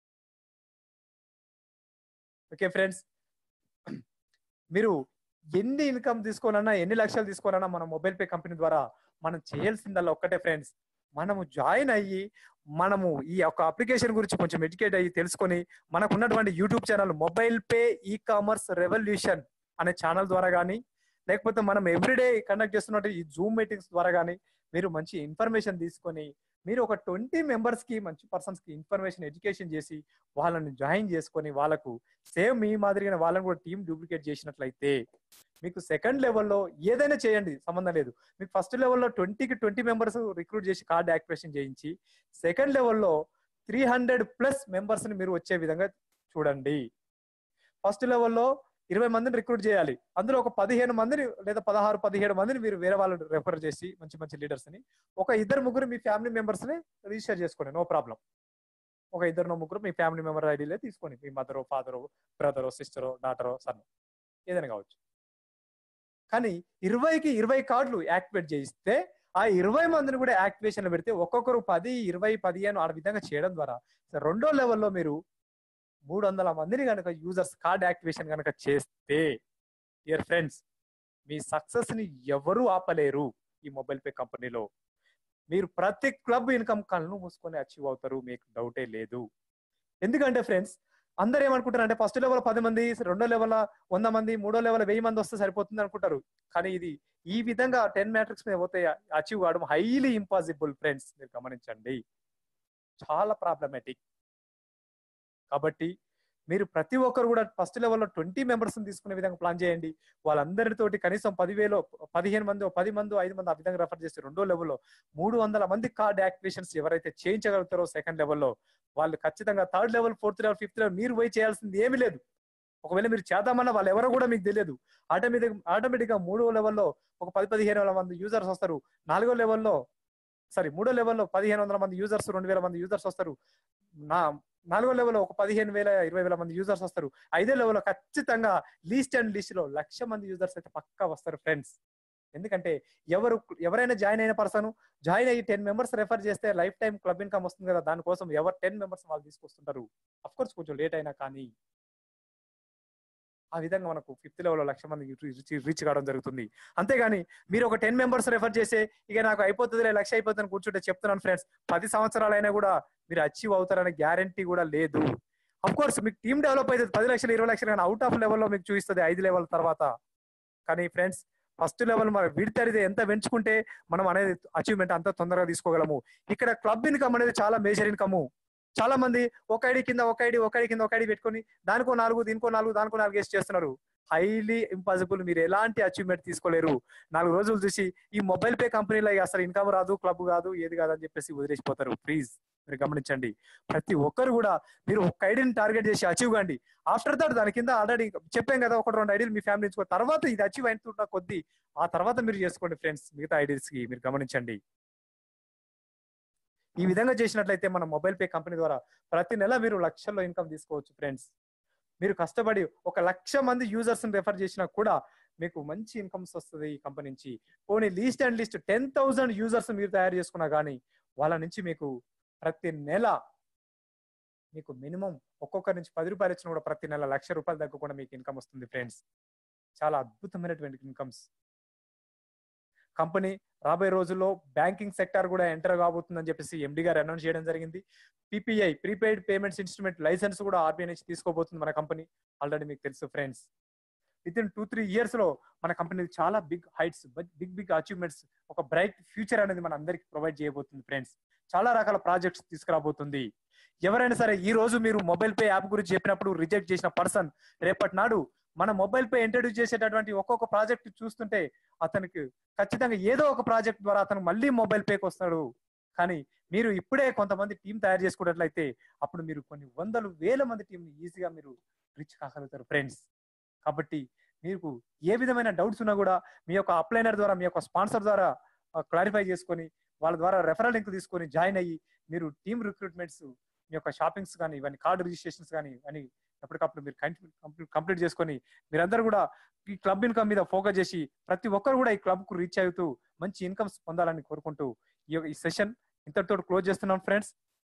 ఓకే ఫ్రెండ్స్ మీరు ఎన్ని ఇన్కమ్ తీసుకోనన్నా ఎన్ని లక్షలు తీసుకోనన్నా మన మొబైల్ పే కంపెనీ ద్వారా మనం చేయాల్సిందల్లా ఒక్కటే ఫ్రెండ్స్ మనము జాయిన్ అయ్యి మనము ఈ యొక్క అప్లికేషన్ గురించి కొంచెం ఎడ్యుకేట్ అయ్యి తెలుసుకొని మనకు ఉన్నటువంటి YouTube channel mobile pay e commerce revolution అనే ఛానల్ ద్వారా కానీ లేకపోతే మనం ఎవ్రీడే కండక్ట్ చేస్తున్నట్టు ఈ జూమ్ మీటింగ్స్ ద్వారా కానీ మీరు మంచి ఇన్ఫర్మేషన్ తీసుకొని మీరు ఒక ట్వంటీ మెంబర్స్ కి మంచి పర్సన్స్ కి ఇన్ఫర్మేషన్ ఎడ్యుకేషన్ చేసి వాళ్ళని జాయిన్ చేసుకొని వాళ్ళకు సేమ్ మీ మాదిరిగా వాళ్ళని కూడా టీం డూప్లికేట్ చేసినట్లయితే మీకు సెకండ్ లెవెల్లో ఏదైనా చేయండి సంబంధం లేదు మీకు ఫస్ట్ లెవెల్లో ట్వంటీకి ట్వంటీ మెంబర్స్ రిక్రూట్ చేసి కార్డ్ యాక్టివేషన్ చేయించి సెకండ్ లెవెల్లో త్రీ హండ్రెడ్ ప్లస్ మెంబర్స్ ని మీరు వచ్చే విధంగా చూడండి ఫస్ట్ లెవెల్లో ఇరవై మందిని రిక్రూట్ చేయాలి అందులో ఒక పదిహేను మందిని లేదా పదహారు పదిహేడు మందిని మీరు వేరే వాళ్ళని రెఫర్ చేసి మంచి మంచి లీడర్స్ ని ఒక ఇద్దరు ముగ్గురు మీ ఫ్యామిలీ మెంబర్స్ ని రిజిస్టర్ చేసుకోండి నో ప్రాబ్లం ఒక ఇద్దరు ముగ్గురు మీ ఫ్యామిలీ మెంబర్ ఐడీలే తీసుకోండి మీ మదరో ఫాదరో బ్రదరో సిస్టరో డాటరో సన్ ఏదైనా కావచ్చు కానీ ఇరవైకి ఇరవై కార్డులు యాక్టివేట్ చేయిస్తే ఆ ఇరవై మందిని కూడా యాక్టివేషన్ పెడితే ఒక్కొక్కరు పది ఇరవై పదిహేను ఆ విధంగా చేయడం ద్వారా రెండో లెవెల్లో మీరు మూడు వందల మందిని కనుక యూజర్స్ కార్డ్ యాక్టివేషన్ కనుక చేస్తే డియర్ ఫ్రెండ్స్ మీ సక్సెస్ ని ఎవరు ఆపలేరు ఈ మొబైల్ పే కంపెనీలో మీరు ప్రతి క్లబ్ ఇన్కమ్ కళ్ళు మూసుకొని అచీవ్ అవుతారు మీకు డౌటే లేదు ఎందుకంటే ఫ్రెండ్స్ అందరు ఏమనుకుంటారు అంటే ఫస్ట్ లెవెల్ పది మంది రెండో లెవెల్ వంద మంది మూడో లెవెల్ వెయ్యి మంది వస్తే సరిపోతుంది అనుకుంటారు కానీ ఇది ఈ విధంగా టెన్ మ్యాట్రిక్స్ మీద పోతే అచీవ్ కావడం హైలీ ఇంపాసిబుల్ ఫ్రెండ్స్ మీరు గమనించండి చాలా ప్రాబ్లమేటిక్ కాబట్టి మీరు ప్రతి ఒక్కరు కూడా ఫస్ట్ లెవెల్లో ట్వంటీ మెంబర్స్ తీసుకునే విధంగా ప్లాన్ చేయండి వాళ్ళందరితోటి కనీసం పదివేలు పదిహేను మంది పది మంది ఐదు మంది ఆ విధంగా రెఫర్ చేసి రెండో లెవెల్లో మూడు వందల మంది కార్డ్ యాక్టివేషన్స్ ఎవరైతే చేయించగలుగుతారో సెకండ్ లెవెల్లో వాళ్ళు ఖచ్చితంగా third level fourth level fifth level మీరు పోయి చేయాల్సింది ఏమీ లేదు ఒకవేళ మీరు చేద్దామన్నా వాళ్ళు ఎవరో కూడా మీకు తెలియదు ఆటోమేటిక్ ఆటోమేటిక్ గా మూడో లెవెల్లో ఒక పది పదిహేను వేల మంది యూజర్స్ వస్తారు నాలుగో లెవెల్లో సారీ మూడో లెవెల్లో పదిహేను వందల మంది యూజర్స్ రెండు వేల మంది యూజర్స్ వస్తారు నా నాలుగో లెవెల్లో ఒక పదిహేను వేల ఇరవై వేల మంది యూజర్స్ వస్తారు ఐదో లెవెల్లో ఖచ్చితంగా లీస్ట్ అండ్ లిస్ట్ లో లక్ష మంది యూజర్స్ అయితే పక్కా వస్తారు ఫ్రెండ్స్ ఎందుకంటే ఎవరు ఎవరైనా జాయిన్ అయిన పర్సన్ జాయిన్ అయ్యి టెన్ మెంబర్స్ రెఫర్ చేస్తే లైఫ్ టైం క్లబ్ ఇన్కమ్ వస్తుంది కదా దానికోసం ఎవరు టెన్ మెంబర్స్ వాళ్ళు తీసుకొస్తుంటారు అఫ్ కోర్స్ కొంచెం లేట్ అయినా కానీ ఆ విధంగా మనకు ఫిఫ్త్ లెవెల్లో లక్ష మంది రీచ్ కావడం జరుగుతుంది అంతేగాని మీరు ఒక టెన్ మెంబర్స్ రెఫర్ చేసే ఇక నాకు అయిపోతుంది లక్ష అయిపోతుంది కూర్చుంటే చెప్తున్నాను ఫ్రెండ్స్ పది సంవత్సరాలైనా కూడా మీరు అచీవ్ అవుతారనే గ్యారంటీ కూడా లేదు అఫ్ కోర్స్ మీకు టీమ్ డెవలప్ అవుతుంది పది లక్షలు ఇరవై లక్షలు కానీ అవుట్ ఆఫ్ లెవెల్లో మీకు చూపిస్తుంది ఐదు లెవెల్ తర్వాత కానీ ఫ్రెండ్స్ ఫస్ట్ లెవెల్ మన విడతరిది ఎంత పెంచుకుంటే మనం అనేది అచీవ్మెంట్ అంత తొందరగా తీసుకోగలము ఇక్కడ క్లబ్ ఇన్కమ్ అనేది చాలా మేజర్ ఇన్కమ్ చాలా మంది ఒక ఐడి కింద ఒక ఐడి ఒక ఐడి కింద ఒక ఐడి పెట్టుకొని దానికో నాలుగు దీనికో నాలుగు దానికో నాలుగు వేసి చేస్తున్నారు హైలీ ఇంపాసిబుల్ మీరు ఎలాంటి అచీవ్మెంట్ తీసుకోలేరు నాలుగు రోజులు చూసి ఈ మొబైల్ పే కంపెనీలో అసలు ఇన్కమ్ రాదు క్లబ్ కాదు ఏది కాదు అని చెప్పేసి వదిలేసిపోతారు ప్లీజ్ మీరు గమనించండి ప్రతి ఒక్కరు కూడా మీరు ఒక ఐడిని టార్గెట్ చేసి అచీవ్ కండి ఆఫ్టర్ దట్ దాని కింద ఆల్రెడీ చెప్పాం కదా ఒక రెండు ఐడీలు మీ ఫ్యామిలీ ఇచ్చుకో తర్వాత ఇది అచీవ్ అయిన కొద్దీ ఆ తర్వాత మీరు చేసుకోండి ఫ్రెండ్స్ మిగతా ఐడీస్ కి మీరు గమనించండి ఈ విధంగా చేసినట్లయితే మన మొబైల్ పే కంపెనీ ద్వారా ప్రతి నెల మీరు లక్షల్లో ఇన్కమ్ తీసుకోవచ్చు ఫ్రెండ్స్ మీరు కష్టపడి ఒక లక్ష మంది యూజర్స్ రెఫర్ చేసినా కూడా మీకు మంచి ఇన్కమ్స్ వస్తుంది ఈ కంపెనీ నుంచి పోనీ least and least ten thousand users మీరు తయారు చేసుకున్నా కానీ వాళ్ళ నుంచి మీకు ప్రతి నెల మీకు మినిమం ఒక్కొక్కరి నుంచి పది రూపాయలు వచ్చినా కూడా ప్రతి నెల లక్ష రూపాయలు తగ్గకుండా మీకు ఇన్కమ్ వస్తుంది ఫ్రెండ్స్ చాలా అద్భుతమైనటువంటి ఇన్కమ్స్ కంపెనీ రాబోయే రోజుల్లో బ్యాంకింగ్ సెక్టార్ కూడా ఎంటర్ కాబోతుందని చెప్పేసి ఎండి గారు అనౌన్స్ చేయడం జరిగింది PPI prepaid payments instrument license కూడా ఆర్బీఐ నుంచి తీసుకోబోతుంది మన కంపెనీ ఆల్రెడీ మీకు తెలుసు friends within two three years లో మన కంపెనీ చాలా big heights big big achievements ఒక బ్రైట్ ఫ్యూచర్ అనేది మన అందరికి ప్రొవైడ్ చేయబోతుంది ఫ్రెండ్స్ చాలా రకాల ప్రాజెక్ట్స్ తీసుకురాబోతుంది ఎవరైనా సరే ఈ రోజు మీరు మొబైల్ పే యాప్ గురించి చెప్పినప్పుడు రిజెక్ట్ చేసిన పర్సన్ రేపటి నాడు మన మొబైల్ పే ఇంట్రడ్యూస్ చేసేటటువంటి ఒక్కొక్క ప్రాజెక్ట్ చూస్తుంటే అతనికి ఖచ్చితంగా ఏదో ఒక ప్రాజెక్ట్ ద్వారా అతను మళ్ళీ మొబైల్ పేకి వస్తాడు కానీ మీరు ఇప్పుడే కొంతమంది టీం తయారు చేసుకున్నట్లయితే అప్పుడు మీరు కొన్ని వందలు వేల మంది టీం ఈజీగా మీరు రీచ్ కాగలుగుతారు ఫ్రెండ్స్ కాబట్టి మీకు ఏ విధమైన డౌట్స్ ఉన్నా కూడా మీ యొక్క అప్లైనర్ ద్వారా మీ యొక్క స్పాన్సర్ ద్వారా క్లారిఫై చేసుకొని వాళ్ళ ద్వారా రెఫరల్ లింక్ తీసుకొని జాయిన్ అయ్యి మీరు టీమ్ రిక్రూట్మెంట్స్ మీ యొక్క షాపింగ్స్ కానీ ఇవన్నీ కార్డు రిజిస్ట్రేషన్స్ కానీ అని ఎప్పటికప్పుడు మీరు కంప్లీట్ చేసుకొని మీరందరూ కూడా ఈ క్లబ్ ఇన్కమ్ మీద ఫోకస్ చేసి ప్రతి ఒక్కరు కూడా ఈ క్లబ్ కు రీచ్ అవుతూ మంచి ఇన్కమ్స్ పొందాలని కోరుకుంటూ ఈ యొక్క- ఈ సెషన్ ఇంతటితో క్లోజ్ చేస్తున్నాం ఫ్రెండ్స్